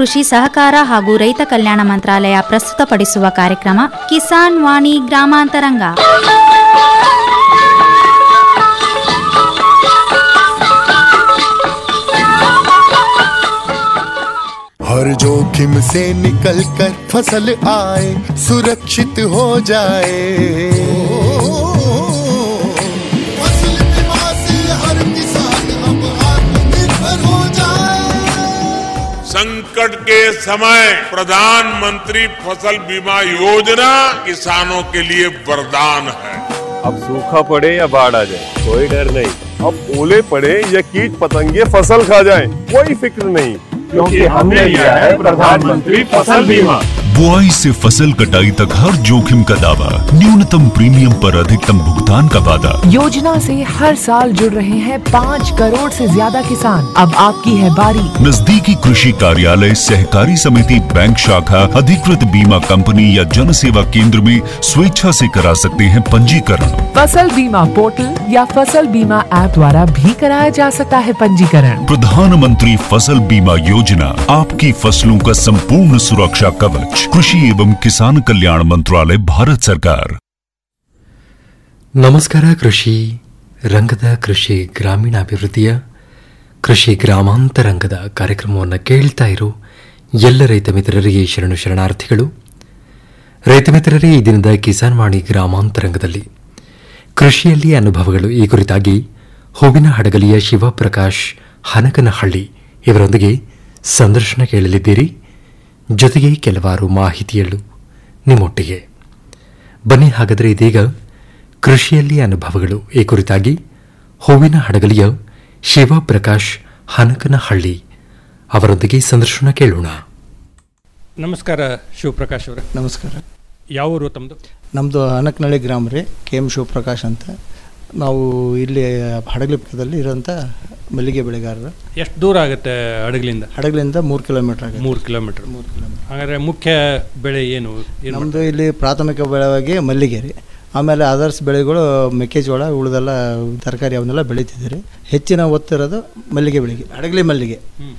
ಕೃಷಿ ಸಹಕಾರ ಹಾಗೂ ರೈತ ಕಲ್ಯಾಣ ಮಂತ್ರಾಲಯ ಪ್ರಸ್ತುತಪಡಿಸುವ ಕಾರ್ಯಕ್ರಮ ಕಿಸಾನ್ ವಾಣಿ ಗ್ರಾಮಾಂತರಂಗ हर जोखिम से निकल कर फसल आए सुरक्षित हो जाए फसल बीमा से हर किसान अब आत्मनिर्भर हो जाए संकट के समय प्रधानमंत्री फसल बीमा योजना किसानों के लिए वरदान है अब सूखा पड़े या बाढ़ आ जाए कोई डर नहीं अब ओले पड़े या कीट पतंगे फसल खा जाए कोई फिक्र नहीं क्योंकि हमने लिया है प्रधानमंत्री फसल बीमा बुआई से फसल कटाई तक हर जोखिम का दावा न्यूनतम प्रीमियम पर अधिकतम भुगतान का वादा योजना से हर साल जुड़ रहे हैं पाँच करोड़ से ज्यादा किसान अब आपकी है बारी नजदीकी कृषि कार्यालय सहकारी समिति बैंक शाखा अधिकृत बीमा कंपनी या जन सेवा केंद्र में स्वेच्छा से करा सकते हैं पंजीकरण फसल बीमा पोर्टल या फसल बीमा ऐप द्वारा भी कराया जा सकता है पंजीकरण प्रधानमंत्री फसल बीमा योजना आपकी फसलों का संपूर्ण सुरक्षा कवच कृषि एवं किसान कल्याण मंत्रालय भारत सरकार ನಮಸ್ಕಾರ ಕೃಷಿ ರಂಗದ ಕೃಷಿ ಗ್ರಾಮೀಣಾಭಿವೃದ್ಧಿಯ ಕೃಷಿ ಗ್ರಾಮಾಂತರಂಗದ ಕಾರ್ಯಕ್ರಮವನ್ನು ಕೇಳ್ತಾ ಇರೋ ಎಲ್ಲ ರೈತ ಮಿತ್ರರಿಗೆ ಶರಣು ಶರಣಾರ್ಥಿಗಳು ರೈತ ಮಿತ್ರರೇ ಈ ದಿನದ ಕಿಸಾನ್ ವಾಣಿ ಗ್ರಾಮಾಂತರಂಗದಲ್ಲಿ ಕೃಷಿಯಲ್ಲಿ ಅನುಭವಗಳು ಈ ಕುರಿತಾಗಿ ಹೂವಿನ ಹಡಗಲಿಯ ಶಿವಪ್ರಕಾಶ್ ಹನಕನಹಳ್ಳಿ ಇವರೊಂದಿಗೆ ಸಂದರ್ಶನ ಕೇಳಲಿದ್ದೀರಿ ಜೊತೆಗೆ ಕೆಲವಾರು ಮಾಹಿತಿಯಳು ನಿಮ್ಮೊಟ್ಟಿಗೆ ಬನ್ನಿ ಹಾಗಾದರೆ ಇದೀಗ ಕೃಷಿಯಲ್ಲಿ ಅನುಭವಗಳು ಈ ಕುರಿತಾಗಿ ಹೂವಿನ ಹಡಗಲಿಯ ಶಿವಪ್ರಕಾಶ್ ಹನಕನಹಳ್ಳಿ ಅವರೊಂದಿಗೆ ಸಂದರ್ಶನ ಕೇಳೋಣ ನಮಸ್ಕಾರ ಶಿವಪ್ರಕಾಶ್ ಅವರೇ ನಮಸ್ಕಾರ ಯಾವ ಊರು ತಮ್ಮದು ನಮ್ಮದು ಅನಕನಹಳ್ಳಿ ಗ್ರಾಮ ರೀ ಕೆ ಎಮ್ ಶಿವಪ್ರಕಾಶ್ ಅಂತ ನಾವು ಇಲ್ಲಿ ಹಡಗಲಿ ಪಕ್ಕದಲ್ಲಿ ಇರೋಂಥ ಮಲ್ಲಿಗೆ ಬೆಳೆಗಾರರು ಎಷ್ಟು ದೂರ ಆಗುತ್ತೆ ಹಡಗಲಿಂದ ಹಡಗಲಿಂದ ಮೂರು ಕಿಲೋಮೀಟ್ರ್ ಆಗುತ್ತೆ ಮೂರು ಕಿಲೋಮೀಟರ್ ಮೂರು ಕಿಲೋಮೀಟ್ರ್ ಹಾಗಾದ್ರೆ ಮುಖ್ಯ ಬೆಳೆ ಏನು ಏನು ನಮ್ಮದು ಇಲ್ಲಿ ಪ್ರಾಥಮಿಕ ಬೆಳೆವಾಗಿ ಮಲ್ಲಿಗೆ ರೀ ಆಮೇಲೆ ಅದರ್ಸ್ ಬೆಳೆಗಳು ಮೆಕ್ಕೆಜೋಳ ಉಳಿದೆಲ್ಲ ತರಕಾರಿ ಅವನ್ನೆಲ್ಲ ಬೆಳೀತಿದ್ದೀರಿ ಹೆಚ್ಚಿನ ಒತ್ತಿರೋದು ಮಲ್ಲಿಗೆ ಬೆಳೆಗೆ ಹಡಗಲಿ ಮಲ್ಲಿಗೆ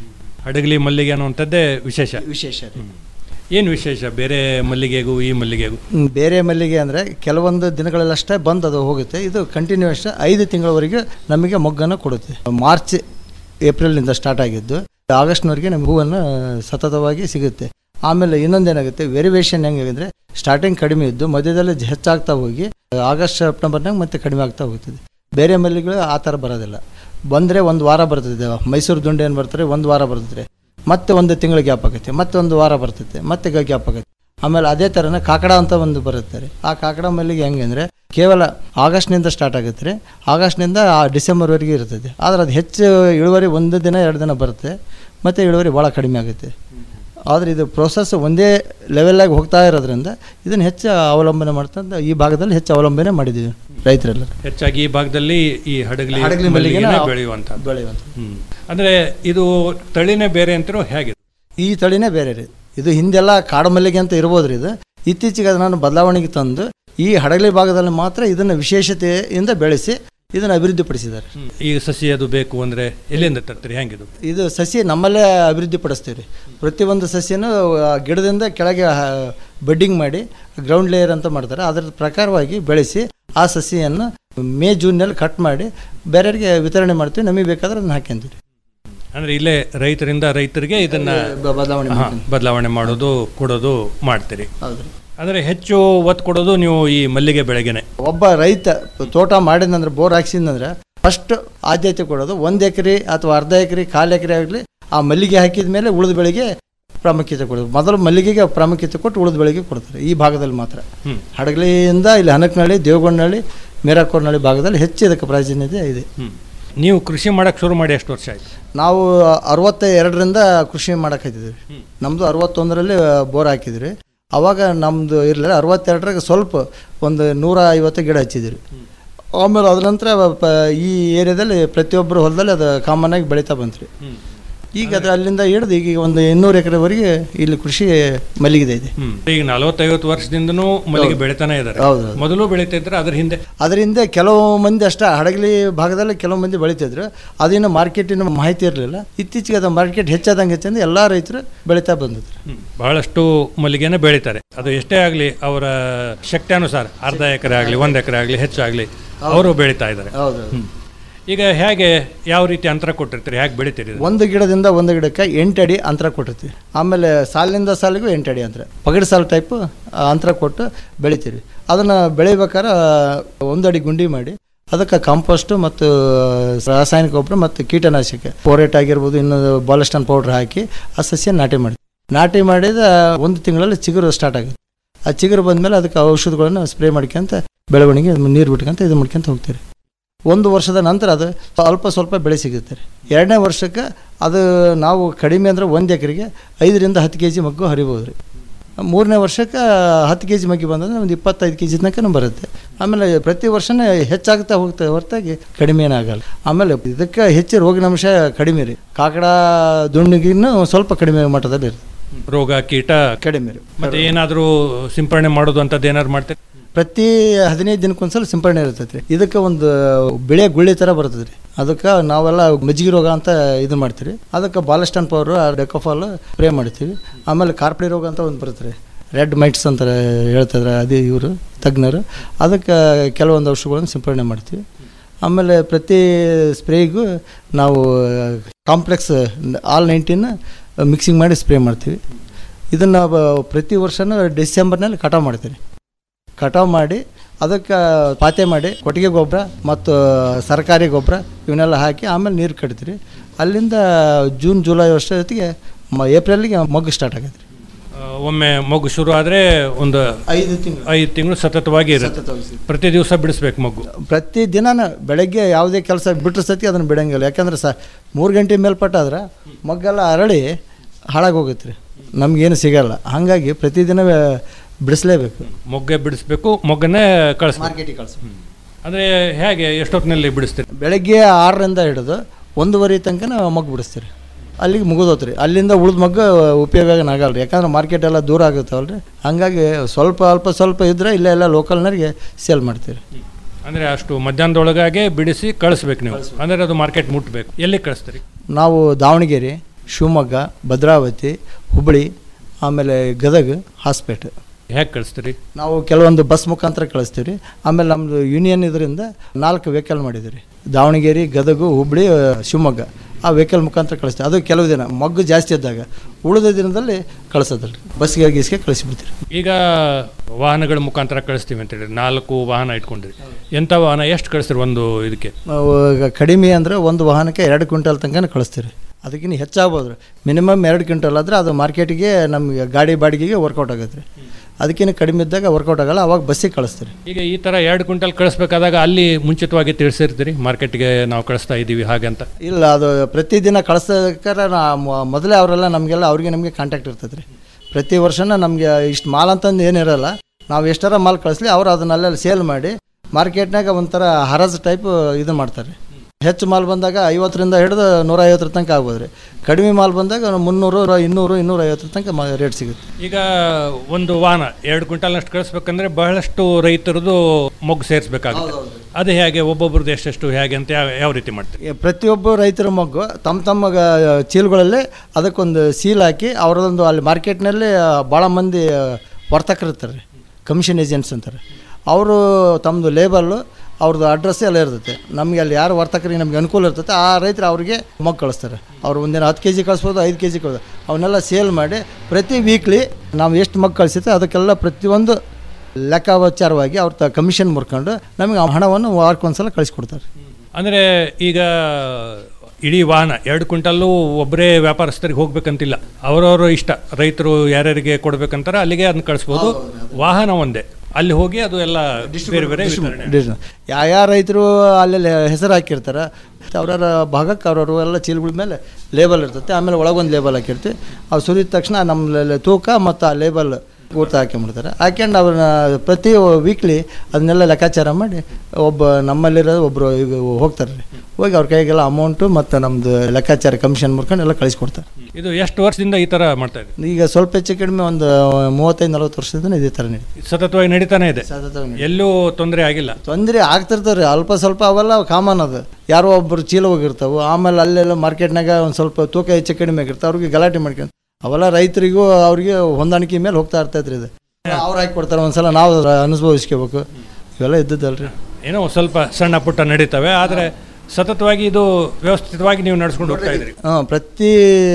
ಹಡಗಲಿ ಮಲ್ಲಿಗೆ ಅನ್ನುವಂಥದ್ದೇ ವಿಶೇಷ ವಿಶೇಷ ರೀ ಏನು ವಿಶೇಷ ಬೇರೆ ಮಲ್ಲಿಗೆಗೂ ಈ ಮಲ್ಲಿಗೆಗೂ ಹ್ಮ್, ಬೇರೆ ಮಲ್ಲಿಗೆ ಅಂದರೆ ಕೆಲವೊಂದು ದಿನಗಳಲ್ಲಷ್ಟೇ ಬಂದು ಅದು ಹೋಗುತ್ತೆ ಇದು ಕಂಟಿನ್ಯೂಸ್ ಐದು ತಿಂಗಳವರೆಗೆ ನಮಗೆ ಮೊಗ್ಗನ್ನು ಕೊಡುತ್ತೆ ಮಾರ್ಚ್ ಏಪ್ರಿಲ್ನಿಂದ ಸ್ಟಾರ್ಟ್ ಆಗಿದ್ದು ಆಗಸ್ಟ್ನವರೆಗೆ ನಮಗೆ ಹೂವನ್ನು ಸತತವಾಗಿ ಸಿಗುತ್ತೆ ಆಮೇಲೆ ಇನ್ನೊಂದೇನಾಗುತ್ತೆ ವೆರಿವೇಷನ್ ಹೆಂಗಾಗಿದೆ ಸ್ಟಾರ್ಟಿಂಗ್ ಕಡಿಮೆ ಇದ್ದು ಮಧ್ಯದಲ್ಲಿ ಜ- ಹೆಚ್ಚಾಗ್ತಾ ಹೋಗಿ ಆಗಸ್ಟ್ ಸೆಪ್ಟೆಂಬರ್ನಾಗ ಮತ್ತೆ ಕಡಿಮೆ ಆಗ್ತಾ ಹೋಗ್ತದೆ ಬೇರೆ ಮಲ್ಲಿಗೆಗಳು ಆ ಥರ ಬರೋದಿಲ್ಲ ಬಂದರೆ ಒಂದು ವಾರ ಬರ್ತದೆ ಮೈಸೂರು ದುಂಡೆ ಏನು ಬರ್ತಾರೆ ಒಂದು ವಾರ ಬರ್ತದೆ ಮತ್ತೆ ಒಂದು ತಿಂಗಳ ಗ್ಯಾಪ್ ಆಗುತ್ತೆ ಮತ್ತೆ ಒಂದು ವಾರ ಬರ್ತೈತೆ ಮತ್ತೆ ಗ್ಯಾಪ್ ಆಗುತ್ತೆ ಆಮೇಲೆ ಅದೇ ಥರನೇ ಕಾಕಡ ಅಂತ ಒಂದು ಬರುತ್ತೆ ರೀ ಆ ಕಾಕಡ ಮಲ್ಲಿಗೆ ಹೆಂಗೆ ಅಂದರೆ ಕೇವಲ ಆಗಸ್ಟ್ನಿಂದ ಸ್ಟಾರ್ಟ್ ಆಗುತ್ತೆ ರೀ ಆಗಸ್ಟ್ನಿಂದ ಆ ಡಿಸೆಂಬರ್ವರೆಗೆ ಇರ್ತದೆ ಆದರೆ ಅದು ಹೆಚ್ಚು ಇಳುವರಿ ಒಂದು ದಿನ ಎರಡು ದಿನ ಬರುತ್ತೆ ಮತ್ತು ಇಳುವರಿ ಭಾಳ ಕಡಿಮೆ ಆಗುತ್ತೆ ಆದರೆ ಇದು ಪ್ರೋಸೆಸ್ ಒಂದೇ ಲೆವೆಲಾಗಿ ಹೋಗ್ತಾ ಇರೋದ್ರಿಂದ ಇದನ್ನು ಹೆಚ್ಚು ಅವಲಂಬನೆ ಮಾಡ್ತಾ ಈ ಭಾಗದಲ್ಲಿ ಹೆಚ್ಚು ಅವಲಂಬನೆ ಮಾಡಿದ್ದೀವಿ ರೈತರೆಲ್ಲ ಹೆಚ್ಚಾಗಿ ಈ ಭಾಗದಲ್ಲಿ ಈ ಹಡಗಲಿ ಹಡಗಲಿ ಮಲ್ಲಿಗೆನೇ ಮಲ್ಲಿಗೆನ ಬೆಳೆಯುವಂಥದ್ದು ಬೆಳೆಯುವಂಥ ಹ್ಮ್ ಅಂದ್ರೆ ಇದು ತಳಿನೇ ಬೇರೆ ಅಂತಾರೋ ಹೇಗೆ ಈ ತಳಿನೇ ಬೇರೆ ರೀ ಇದು ಹಿಂದೆಲ್ಲ ಕಾಡು ಮಲ್ಲಿಗೆ ಅಂತ ಇರ್ಬೋದು ರೀ ಇದು ಇತ್ತೀಚೆಗೆ ಅದನ್ನು ಬದಲಾವಣೆಗೆ ತಂದು ಈ ಹಡಗಲಿ ಭಾಗದಲ್ಲಿ ಮಾತ್ರ ಇದನ್ನು ವಿಶೇಷತೆಯಿಂದ ಬೆಳೆಸಿ ಇದನ್ನು ಅಭಿವೃದ್ಧಿಪಡಿಸಿದ್ದಾರೆ ಹ್ಮ್. ಈಗ ಸಸಿ ಅದು ಬೇಕು ಅಂದ್ರೆ ಎಲ್ಲಿಂದ ತರ್ತೀರಿ ಹೆಂಗಿದು ಇದು ಸಸಿ ನಮ್ಮಲ್ಲೇ ಅಭಿವೃದ್ಧಿ ಪಡಿಸ್ತೀವಿ ರೀ ಪ್ರತಿಯೊಂದು ಸಸಿಯನ್ನು ಆ ಗಿಡದಿಂದ ಕೆಳಗೆ ಬಡ್ಡಿಂಗ್ ಮಾಡಿ ಗ್ರೌಂಡ್ ಲೇಯರ್ ಅಂತ ಮಾಡ್ತಾರೆ ಅದರ ಪ್ರಕಾರವಾಗಿ ಬೆಳೆಸಿ ಆ ಸಸಿಯನ್ನು ಮೇ ಜೂನ್ನಲ್ಲಿ ಕಟ್ ಮಾಡಿ ಬೇರೆಯವರಿಗೆ ವಿತರಣೆ ಮಾಡ್ತೀವಿ ನಮಗೆ ಬೇಕಾದ್ರೆ ಅದನ್ನು ಹಾಕ್ಯಂತೀವಿ ಅಂದ್ರೆ ಇಲ್ಲೇ ರೈತರಿಂದ ರೈತರಿಗೆ ಇದನ್ನ ಬ- ಬದಲಾವಣೆ ಹಾ, ಮಾಡ್ತೀವಿ. ಬದಲಾವಣೆ ಮಾಡೋದು ಕೊಡೋದು ಮಾಡ್ತೀರಿ ಹೌದು ಅಂದ್ರೆ ಹೆಚ್ಚು ಒತ್ತು ಕೊಡೋದು ನೀವು ಈ ಮಲ್ಲಿಗೆ ಬೆಳೆಗೆನೆ ಒಬ್ಬ ರೈತ ತೋಟ ಮಾಡಿದಂದ್ರೆ ಬೋರ್ ಹಾಕ್ಸಿದಂದ್ರೆ ಫಸ್ಟ್ ಆದ್ಯತೆ ಕೊಡೋದು ಒಂದು ಎಕರೆ ಅಥವಾ ಅರ್ಧ ಎಕರೆ ಕಾಲು ಎಕರೆ ಆಗಲಿ ಆ ಮಲ್ಲಿಗೆ ಹಾಕಿದ ಮೇಲೆ ಉಳಿದ ಬೆಳೆಗೆ ಪ್ರಾಮುಖ್ಯತೆ ಕೊಡೋದು ಮೊದಲು ಮಲ್ಲಿಗೆಗೆ ಪ್ರಾಮುಖ್ಯತೆ ಕೊಟ್ಟು ಉಳಿದ ಬೆಳೆಗೆ ಕೊಡ್ತಾರೆ ಈ ಭಾಗದಲ್ಲಿ ಮಾತ್ರ ಹ್ಮ್. ಹಡಗಲಿಯಿಂದ ಇಲ್ಲಿ ಹನಕನಹಳ್ಳಿ ದೇವಗೊಂಡನಹಳ್ಳಿ ಮೇರಾಕೋರ್ನಹಳ್ಳಿ ಭಾಗದಲ್ಲಿ ಹೆಚ್ಚು ಇದಕ್ಕೆ ಪ್ರಾಧಾನ್ಯತೆ ಇದೆ ಹ್ಮ್. ನೀವು ಕೃಷಿ ಮಾಡಕ್ ಶುರು ಮಾಡಿ ಎಷ್ಟು ವರ್ಷ ಆಯ್ತು ನಾವು ಅರವತ್ತ ಎರಡರಿಂದ ಕೃಷಿ ಮಾಡಕ್ಕಾಯ್ತಿದ್ವಿ ನಮ್ಮದು ಅರವತ್ತೊಂದರಲ್ಲಿ ಬೋರ್ ಹಾಕಿದ್ವಿ ಅವಾಗ ನಮ್ಮದು ಇರಲಿಲ್ಲ ಅರವತ್ತೆರಡರಾಗ ಸ್ವಲ್ಪ ಒಂದು ನೂರ ಐವತ್ತು ಗಿಡ ಹಚ್ಚಿದ್ವಿ ಆಮೇಲೆ ಅದ ನಂತರ ಪ- ಈ ಏರಿಯಾದಲ್ಲಿ ಪ್ರತಿಯೊಬ್ಬರು ಹೊಲದಲ್ಲಿ ಅದು ಕಾಮನ್ ಆಗಿ ಬೆಳೀತಾ ಬಂತ್ರಿ ಈಗ ಅದು ಅಲ್ಲಿಂದ ಹಿಡಿದು ಈಗ ಒಂದು ಇನ್ನೂರು ಎಕರೆವರೆಗೆ ಇಲ್ಲಿ ಕೃಷಿ ಮಲಗಿದೆ ಇದೆ ಹ್ಮ್. ಈಗ ನಲವತ್ತೈವತ್ತು ವರ್ಷದಿಂದನೂ ಮಲ್ಲಿಗೆ ಹೌದು. ಬೆಳಿತಾನೆ ಇದ್ದಾರೆ ಹೌದು, ಹೌದು. ಮೊದಲು ಬೆಳೀತಾ ಇದ್ರೆ ಅದ್ರ ಹಿಂದೆ ಅದರಿಂದ ಕೆಲವು ಮಂದಿ ಅಷ್ಟೇ ಹಡಗಲಿ ಭಾಗದಲ್ಲಿ ಕೆಲವು ಮಂದಿ ಬೆಳಿತಿದ್ರು ಅದಿನ್ನು ಮಾರ್ಕೆಟಿನ ಮಾಹಿತಿ ಇರಲಿಲ್ಲ ಇತ್ತೀಚೆಗೆ ಅದು ಮಾರ್ಕೆಟ್ ಹೆಚ್ಚಾದಂಗೆ ಹೆಚ್ಚಂದು ಎಲ್ಲ ರೈತರು ಬೆಳೀತಾ ಬಂದಿದ್ರು ಹ್ಮ್. ಬಹಳಷ್ಟು ಮಲ್ಲಿಗೆನ ಬೆಳೀತಾರೆ ಅದು ಎಷ್ಟೇ ಆಗಲಿ ಅವರ ಶಕ್ತಿ ಅನುಸಾರ ಅರ್ಧ ಎಕರೆ ಆಗಲಿ ಒಂದು ಎಕರೆ ಆಗಲಿ ಹೆಚ್ಚಾಗಲಿ ಅವರು ಬೆಳೀತಾ ಇದ್ದಾರೆ ಹೌದು ಹ್ಮ್. ಈಗ ಹೇಗೆ ಯಾವ ರೀತಿ ಅಂತರ ಕೊಟ್ಟಿರ್ತೀರಿ ಹೇಗೆ ಬೆಳಿತೀರಿ ಇದು? ಒಂದು ಗಿಡದಿಂದ ಒಂದು ಗಿಡಕ್ಕೆ ಎಂಟು ಅಡಿ ಅಂತರ ಕೊಟ್ಟಿರ್ತೀವಿ ಆಮೇಲೆ ಸಾಲಿನಿಂದ ಸಾಲಿಗೂ ಎಂಟು ಅಡಿ ಅಂತರ ಪಗಡಿ ಸಾಲು ಟೈಪ್ ಅಂತರ ಕೊಟ್ಟು ಬೆಳಿತೀವಿ ಅದನ್ನು ಬೆಳಿಬೇಕಾದ್ರೆ ಒಂದು ಅಡಿ ಗುಂಡಿ ಮಾಡಿ ಅದಕ್ಕೆ ಕಾಂಪೋಸ್ಟ್ ಮತ್ತು ರಾಸಾಯನಿಕ ಗೊಬ್ಬರ ಮತ್ತು ಕೀಟನಾಶಕ ಪೋರೇಟ್ ಆಗಿರ್ಬೋದು ಇನ್ನು ಬಾಲಸ್ಟನ್ ಪೌಡ್ರ್ ಹಾಕಿ ಆ ಸಸ್ಯ ನಾಟಿ ಮಾಡಿ ನಾಟಿ ಮಾಡಿದ ಒಂದು ತಿಂಗಳಲ್ಲಿ ಚಿಗುರು ಸ್ಟಾರ್ಟ್ ಆಗುತ್ತೆ ಆ ಚಿಗುರು ಬಂದಮೇಲೆ ಅದಕ್ಕೆ ಔಷಧಗಳನ್ನು ಸ್ಪ್ರೇ ಮಾಡ್ಕೊಂತ ಬೆಳವಣಿಗೆ ನೀರು ಬಿಟ್ಕೊಂತ ಇದು ಮಾಡ್ಕೊಂತ ಹೋಗ್ತೀರಿ ಒಂದು ವರ್ಷದ ನಂತರ ಅದು ಅಲ್ಪ ಸ್ವಲ್ಪ ಬೆಳೆ ಸಿಗುತ್ತೆ ರೀ ಎರಡನೇ ವರ್ಷಕ್ಕೆ ಅದು ನಾವು ಕಡಿಮೆ ಅಂದರೆ ಒಂದು ಎಕರೆಗೆ ಐದರಿಂದ ಹತ್ತು ಕೆ ಜಿ ಮಗ್ಗು ಹರಿಬೋದು ರೀ ಮೂರನೇ ವರ್ಷಕ್ಕೆ ಹತ್ತು ಕೆ ಜಿ ಮಗ್ಗಿ ಬಂದಂದ್ರೆ ಒಂದು ಇಪ್ಪತ್ತೈದು ಕೆ ಜಿ ತನಕ ಬರುತ್ತೆ ಆಮೇಲೆ ಪ್ರತಿ ವರ್ಷನೇ ಹೆಚ್ಚಾಗ್ತಾ ಹೋಗ್ತಾ ಹೊರತಾಗಿ ಕಡಿಮೆ ಏನಾಗಲ್ಲ ಆಮೇಲೆ ಇದಕ್ಕೆ ಹೆಚ್ಚು ರೋಗಿನಾಂಶ ಕಡಿಮೆ ರೀ ಕಾಕಡ ದುಂಡಿಗಿನ್ನೂ ಸ್ವಲ್ಪ ಕಡಿಮೆ ಮಟ್ಟದಲ್ಲಿ ಇರುತ್ತೆ ರೋಗ ಕೀಟ ಕಡಿಮೆ ರೀ ಮತ್ತೆ ಏನಾದರೂ ಸಿಂಪರಣೆ ಮಾಡೋದು ಅಂತದ್ದು ಏನಾದ್ರು ಮಾಡ್ತೀರಿ ಪ್ರತಿ ಹದಿನೈದು ದಿನಕ್ಕೊಂದ್ಸಲ ಸಿಂಪರಣೆ ಇರ್ತೈತೆ ರೀ ಇದಕ್ಕೆ ಒಂದು ಬಿಳೆ ಗುಳ್ಳಿ ಥರ ಬರ್ತದೆ ರೀ ಅದಕ್ಕೆ ನಾವೆಲ್ಲ ಮಜ್ಜಿಗೆ ರೋಗ ಅಂತ ಇದು ಮಾಡ್ತೀವಿ ಅದಕ್ಕೆ ಬಾಲಸ್ಟನ್ ಪೌಡ್ರು ಡೆಕೋಫಾಲ್ ಸ್ಪ್ರೇ ಮಾಡ್ತೀವಿ ಆಮೇಲೆ ಕಾರ್ಪಡಿ ರೋಗ ಅಂತ ಒಂದು ಬರುತ್ತೆ ರೀ ರೆಡ್ ಮೈಟ್ಸ್ ಅಂತ ಹೇಳ್ತಿದ್ರೆ ಅದೇ ಇವರು ತಜ್ಞರು ಅದಕ್ಕೆ ಕೆಲವೊಂದು ಔಷಧಗಳನ್ನು ಸಿಂಪರಣೆ ಮಾಡ್ತೀವಿ ಆಮೇಲೆ ಪ್ರತಿ ಸ್ಪ್ರೇಗೂ ನಾವು ಕಾಂಪ್ಲೆಕ್ಸ್ ಆಲ್ ನೈನ್ಟೀನ್ ಮಿಕ್ಸಿಂಗ್ ಮಾಡಿ ಸ್ಪ್ರೇ ಮಾಡ್ತೀವಿ ಇದನ್ನು ಪ್ರತಿ ವರ್ಷನೂ ಡಿಸೆಂಬರ್ನಲ್ಲಿ ಕಟಾವು ಮಾಡ್ತೀವಿ ಕಟಾವು ಮಾಡಿ ಅದಕ್ಕೆ ಪಾತೆ ಮಾಡಿ ಕೊಟ್ಟಿಗೆ ಗೊಬ್ಬರ ಮತ್ತು ಸರ್ಕಾರಿ ಗೊಬ್ಬರ ಇವನ್ನೆಲ್ಲ ಹಾಕಿ ಆಮೇಲೆ ನೀರು ಕಟ್ತೀರಿ ಅಲ್ಲಿಂದ ಜೂನ್ ಜುಲೈ ವರ್ಷದೊತ್ತಿಗೆ ಮ ಏಪ್ರಿಲ್ಗೆ ಮೊಗ್ಗು ಸ್ಟಾರ್ಟ್ ಆಗೈತೆ ರೀ ಆ, ಒಮ್ಮೆ ಮಗು ಶುರು ಆದರೆ ಒಂದು ಐದು ತಿಂಗಳು ಐದು ತಿಂಗಳು ಸತತವಾಗಿ ಇರುತ್ತೆ ಸತತವಾಗಿ ಸಿಗುತ್ತೆ. ಪ್ರತಿ ದಿವಸ ಬಿಡಿಸ್ಬೇಕು ಮಗು ಪ್ರತಿ ದಿನ ಬೆಳಗ್ಗೆ ಯಾವುದೇ ಕೆಲಸ ಬಿಟ್ಟರೆ ಸತಿ ಅದನ್ನು ಬಿಡಂಗಿಲ್ಲ ಯಾಕಂದ್ರೆ ಸ ಮೂರು ಗಂಟೆ ಮೇಲ್ಪಟ್ಟಾದ್ರೆ ಮಗ್ಗೆಲ್ಲ ಅರಳಿ ಹಾಳಾಗಿ ಹೋಗುತ್ತೆ ರೀ ನಮಗೇನು ಸಿಗಲ್ಲ ಹಾಗಾಗಿ ಪ್ರತಿದಿನ ಬಿಡಿಸ್ಲೇಬೇಕು ಮೊಗ್ಗೆ ಬಿಡಿಸ್ಬೇಕು ಮೊಗ್ಗನ್ನೇ ಕಳಿಸ್ಬೇಕು ಮಾರ್ಕೆಟಿಗೆ ಕಳಿಸ್ಬೇಕು ಅಂದರೆ ಹೇಗೆ ಎಷ್ಟೊತ್ತಿನಲ್ಲಿ ಬಿಡಿಸ್ತೀರಿ ಬೆಳಗ್ಗೆ ಆರರಿಂದ ಹಿಡಿದು ಒಂದೂವರೆ ತನಕ ನಾವು ಮಗ್ಗು ಬಿಡಿಸ್ತೀರಿ ಅಲ್ಲಿಗೆ ಮುಗಿದೋತ್ರಿ ರೀ ಅಲ್ಲಿಂದ ಉಳಿದ ಮಗ್ಗ ಉಪಯೋಗ ಆಗಲ್ಲ ರೀ ಯಾಕಂದ್ರೆ ಮಾರ್ಕೆಟ್ ಎಲ್ಲ ದೂರ ಆಗುತ್ತವಲ್ಲ ರೀ ಹಾಗಾಗಿ ಸ್ವಲ್ಪ ಅಲ್ಪ ಸ್ವಲ್ಪ ಇದ್ರೆ ಇಲ್ಲೇ ಎಲ್ಲ ಲೋಕಲ್ನರಿಗೆ ಸೇಲ್ ಮಾಡ್ತೀವಿ ಅಂದರೆ ಅಷ್ಟು ಮಧ್ಯಾಹ್ನದೊಳಗಾಗೆ ಬಿಡಿಸಿ ಕಳಿಸ್ಬೇಕು ನೀವು ಅಂದರೆ ಅದು ಮಾರ್ಕೆಟ್ ಮುಟ್ಟಬೇಕು ಎಲ್ಲಿ ಕಳಿಸ್ತೀರಿ ನಾವು ದಾವಣಗೆರೆ ಶಿವಮೊಗ್ಗ ಭದ್ರಾವತಿ ಹುಬ್ಬಳ್ಳಿ ಆಮೇಲೆ ಗದಗ ಹಾಸ್ಪೇಟೆ ಹೇಗೆ ಕಳಿಸ್ತೀರಿ ನಾವು ಕೆಲವೊಂದು ಬಸ್ ಮುಖಾಂತರ ಕಳಿಸ್ತೀವಿ ರೀ ಆಮೇಲೆ ನಮ್ಮದು ಯೂನಿಯನ್ ಇದರಿಂದ ನಾಲ್ಕು ವೆಹಿಕಲ್ ಮಾಡಿದ್ದೀವಿ ರೀ ದಾವಣಗೆರೆ ಗದಗ ಹುಬ್ಬಳ್ಳಿ ಆ, ಶಿವಮೊಗ್ಗ ಆ ವೆಹಿಕಲ್ ಮುಖಾಂತರ ಕಳಿಸ್ತೀವಿ ಅದು ಕೆಲವು ದಿನ ಮಗ್ಗು ಜಾಸ್ತಿ ಇದ್ದಾಗ ಉಳಿದ ದಿನದಲ್ಲಿ ಕಳಿಸೋದಿಲ್ಲ ರೀ ಬಸ್ಗೆ ಗೀಸ್ಗೆ ಕಳಿಸಿಬಿಡ್ತೀವಿ ಈಗ ವಾಹನಗಳ ಮುಖಾಂತರ ಕಳಿಸ್ತೀವಿ ಅಂತೇಳಿ ನಾಲ್ಕು ವಾಹನ ಇಟ್ಕೊಂಡಿರಿ ಎಂಥ ವಾಹನ ಎಷ್ಟು ಕಳಿಸ್ತೀರಿ ಒಂದು ಇದಕ್ಕೆ ನಾವು ಈಗ ಕಡಿಮೆ ಅಂದರೆ ಒಂದು ವಾಹನಕ್ಕೆ ಎರಡು ಕ್ವಿಂಟಲ್ ತನಕ ಕಳಿಸ್ತೀವಿ ರೀ ಅದಕ್ಕಿಂತ ಹೆಚ್ಚಾಗ್ಬೋದು ರೀ ಮಿನಿಮಮ್ ಎರಡು ಕ್ವಿಂಟಲ್ ಆದರೆ ಅದು ಮಾರ್ಕೆಟಿಗೆ ನಮಗೆ ಗಾಡಿ ಬಾಡಿಗೆಗೆ ವರ್ಕೌಟ್ ಆಗುತ್ತೆ ರೀ ಅದಕ್ಕಿಂತ ಕಡಿಮೆ ಇದ್ದಾಗ ವರ್ಕೌಟ್ ಆಗಲ್ಲ ಅವಾಗ ಬಸ್ಸಿಗೆ ಕಳಿಸ್ತೀವಿ ಈಗ ಈ ಥರ ಎರಡು ಕ್ವಿಂಟಲ್ ಕಳಿಸ್ಬೇಕಾದಾಗ ಅಲ್ಲಿ ಮುಂಚಿತವಾಗಿ ತಿಳಿಸಿರ್ತೀರಿ ಮಾರ್ಕೆಟ್ಗೆ ನಾವು ಕಳಿಸ್ತಾ ಇದ್ದೀವಿ ಹಾಗೆ ಅಂತ ಇಲ್ಲ ಅದು ಪ್ರತಿದಿನ ಕಳಿಸ್ಬೇಕಾದ್ರೆ ನಾ ಮೊ- ಮೊದಲೇ ಅವರೆಲ್ಲ ನಮಗೆಲ್ಲ ಅವ್ರಿಗೆ ನಮಗೆ ಕಾಂಟ್ಯಾಕ್ಟ್ ಇರ್ತೈತೆ ರೀ ಪ್ರತಿ ವರ್ಷನ ನಮಗೆ ಇಷ್ಟು ಮಾಲ್ ಅಂತಂದು ಏನಿರಲ್ಲ ನಾವು ಎಷ್ಟಾರ ಮಾಲ್ ಕಳಿಸ್ಲಿ ಅವ್ರು ಅದನ್ನೆಲ್ಲ ಸೇಲ್ ಮಾಡಿ ಮಾರ್ಕೆಟ್ನಾಗ ಒಂಥರ ಹರಾಜ್ ಟೈಪ್ ಇದು ಮಾಡ್ತಾರೆ ಹೆಚ್ಚು ಮಾಲ್ ಬಂದಾಗ ಐವತ್ತರಿಂದ ಹಿಡಿದು ನೂರ ಐವತ್ತರ ತನಕ ಆಗ್ಬೋದು ರೀ ಕಡಿಮೆ ಮಾಲ್ ಬಂದಾಗ ಮುನ್ನೂರು ಇನ್ನೂರು ಇನ್ನೂರ ಐವತ್ತರ ತನಕ ರೇಟ್ ಸಿಗುತ್ತೆ ಈಗ ಒಂದು ವಾಹನ ಎರಡು ಕ್ವಿಂಟಲ್ನಷ್ಟು ಕಳಿಸ್ಬೇಕಂದ್ರೆ ಬಹಳಷ್ಟು ರೈತರದು ಮೊಗ್ಗು ಸೇರಿಸ್ಬೇಕಾಗುತ್ತೆ ಅದು ಹೇಗೆ ಒಬ್ಬೊಬ್ರದ್ದು ಎಷ್ಟೆಷ್ಟು ಹೇಗೆ ಅಂತ ಯಾವ ಯಾವ ರೀತಿ ಮಾಡ್ತೀರಿ ಈ ಪ್ರತಿಯೊಬ್ಬ ರೈತರ ಮಗು ತಮ್ಮ ತಮ್ಮ ಗ- ಚೀಲಗಳಲ್ಲಿ ಅದಕ್ಕೊಂದು ಸೀಲ್ ಹಾಕಿ ಅವರದೊಂದು ಅಲ್ಲಿ ಮಾರ್ಕೆಟ್ನಲ್ಲಿ ಭಾಳ ಮಂದಿ ವರ್ತಕರು ಇರ್ತಾರೆ ರೀ ಕಮಿಷನ್ ಏಜೆಂಟ್ಸ್ ಅಂತಾರೆ ಅವರು ತಮ್ಮದು ಲೇಬಲ್ಲು ಅವ್ರದ್ದು ಅಡ್ರೆಸ್ ಎಲ್ಲ ಇರ್ತೈತೆ ನಮಗೆ ಅಲ್ಲಿ ಯಾರು ವರ್ತಕರಿಗೆ ನಮಗೆ ಅನುಕೂಲ ಇರ್ತೈತೆ ಆ ರೈತರು ಅವರಿಗೆ ಮಗ್ ಕಳಿಸ್ತಾರೆ ಅವ್ರು ಒಂದಿನ ಹತ್ತು ಕೆ ಜಿ ಕಳಿಸ್ಬೋದು ಐದು ಕೆ ಜಿ ಕಳಿಸ್ಬೋದು ಅವನ್ನೆಲ್ಲ ಸೇಲ್ ಮಾಡಿ ಪ್ರತಿ ವೀಕ್ಲಿ ನಾವು ಎಷ್ಟು ಮಗ್ ಕಳಿಸುತ್ತೆ ಅದಕ್ಕೆಲ್ಲ ಪ್ರತಿಯೊಂದು ಲೆಕ್ಕಾಚಾರವಾಗಿ ಅವ್ರ ತ ಕಮಿಷನ್ ಮುರ್ಕೊಂಡು ನಮಗೆ ಆ ಹಣವನ್ನು ವಾರಕ್ಕೊಂದ್ಸಲ ಕಳಿಸ್ಕೊಡ್ತಾರೆ ಅಂದರೆ ಈಗ ಇಡೀ ವಾಹನ ಎರಡು ಕ್ವಿಂಟಲ್ಲು ಒಬ್ಬರೇ ವ್ಯಾಪಾರಸ್ಥರಿಗೆ ಹೋಗ್ಬೇಕಂತಿಲ್ಲ ಅವರವರು ಇಷ್ಟ ರೈತರು ಯಾರ್ಯಾರಿಗೆ ಕೊಡ್ಬೇಕಂತಾರೆ ಅಲ್ಲಿಗೆ ಅದನ್ನ ಕಳಿಸ್ಬೋದು ವಾಹನ ಒಂದೇ ಅಲ್ಲಿ ಹೋಗಿ ಅದು ಎಲ್ಲ ಬೇರೆ ಬೇರೆ ವಿತರಣೆ ಯಾವ ಯಾವ ರೈತರು ಅಲ್ಲೆಲ್ಲ ಹೆಸರು ಹಾಕಿರ್ತಾರೆ ಅವ್ರವ್ರ ಭಾಗಕ್ಕೆ ಅವ್ರವ್ರು ಎಲ್ಲ ಚೀಲಗಳ ಮೇಲೆ ಲೇಬಲ್ ಇರ್ತೈತೆ ಆಮೇಲೆ ಒಳಗೊಂದು ಲೇಬಲ್ ಹಾಕಿರ್ತೀವಿ ಅವು ಸುರಿದ ತಕ್ಷಣ ನಮ್ಮ ತೂಕ ಮತ್ತು ಆ ಲೇಬಲ್ ಗುರ್ತು ಹಾಕೊಂಡ್ಬಿಡ್ತಾರೆ ಹಾಕ್ಯಂಡು ಅವ್ರನ್ನ ಪ್ರತಿ ವೀಕ್ಲಿ ಅದನ್ನೆಲ್ಲ ಲೆಕ್ಕಾಚಾರ ಮಾಡಿ ಒಬ್ಬ ನಮ್ಮಲ್ಲಿರೋ ಒಬ್ಬರು ಈಗ ಹೋಗ್ತಾರೆ ರೀ ಹೋಗಿ ಅವ್ರ ಕೈಗೆಲ್ಲ ಅಮೌಂಟು ಮತ್ತು ನಮ್ಮದು ಲೆಕ್ಕಾಚಾರ ಕಮಿಷನ್ ಮುರ್ಕೊಂಡು ಎಲ್ಲ ಕಳಿಸ್ಕೊಡ್ತಾರೆ ಇದು ಎಷ್ಟು ವರ್ಷದಿಂದ ಈ ಥರ ಮಾಡ್ತಾ ಇದ್ದೀರಿ ಈಗ ಸ್ವಲ್ಪ ಹೆಚ್ಚು ಕಡಿಮೆ ಒಂದು ಮೂವತ್ತೈದು ನಲ್ವತ್ತು ವರ್ಷದಿಂದ ಇದೇ ಥರ ನಡೀತಿ ಸತತವಾಗಿ ನಡೀತಾನೆ ಇದೆ ಸತತವಾಗಿ ಎಲ್ಲೂ ತೊಂದರೆ ಆಗಿಲ್ಲ ತೊಂದರೆ ಆಗ್ತಿರ್ತಾವ್ರಿ ಅಲ್ಪ ಸ್ವಲ್ಪ ಅವೆಲ್ಲ ಕಾಮನ್ ಅದು ಯಾರೋ ಒಬ್ಬರು ಚೀಲ ಹೋಗಿರ್ತಾವೆ ಆಮೇಲೆ ಅಲ್ಲೆಲ್ಲ ಮಾರ್ಕೆಟ್ನಾಗ ಒಂದು ಸ್ವಲ್ಪ ತೂಕ ಹೆಚ್ಚು ಕಡಿಮೆ ಆಗಿರ್ತಾವೆ ಅವ್ರಿಗೆ ಗಲಾಟೆ ಮಾಡ್ಕೊಂಡು ಅವೆಲ್ಲ ರೈತರಿಗೂ ಅವ್ರಿಗೆ ಹೊಂದಾಣಿಕೆ ಮೇಲೆ ಹೋಗ್ತಾ ಇರ್ತೈತ್ರಿ ಇದು ಅವ್ರು ಹಾಕಿ ಕೊಡ್ತಾರೆ ಒಂದ್ಸಲ ನಾವು ಅನುಭವಿಸ್ಕೋಬೇಕು ಇವೆಲ್ಲ ಇದ್ದದ್ದಲ್ರಿ ಏನೋ ಒಂದ್ ಸ್ವಲ್ಪ ಸಣ್ಣ ಪುಟ್ಟ ನಡೀತವೆ ಆದರೆ ಸತತವಾಗಿ ಇದು ವ್ಯವಸ್ಥಿತವಾಗಿ ನೀವು ನಡೆಸ್ಕೊಂಡು ಹೋಗ್ತಾ ಇದ್ದೀರಿ ಹಾಂ ಪ್ರತಿ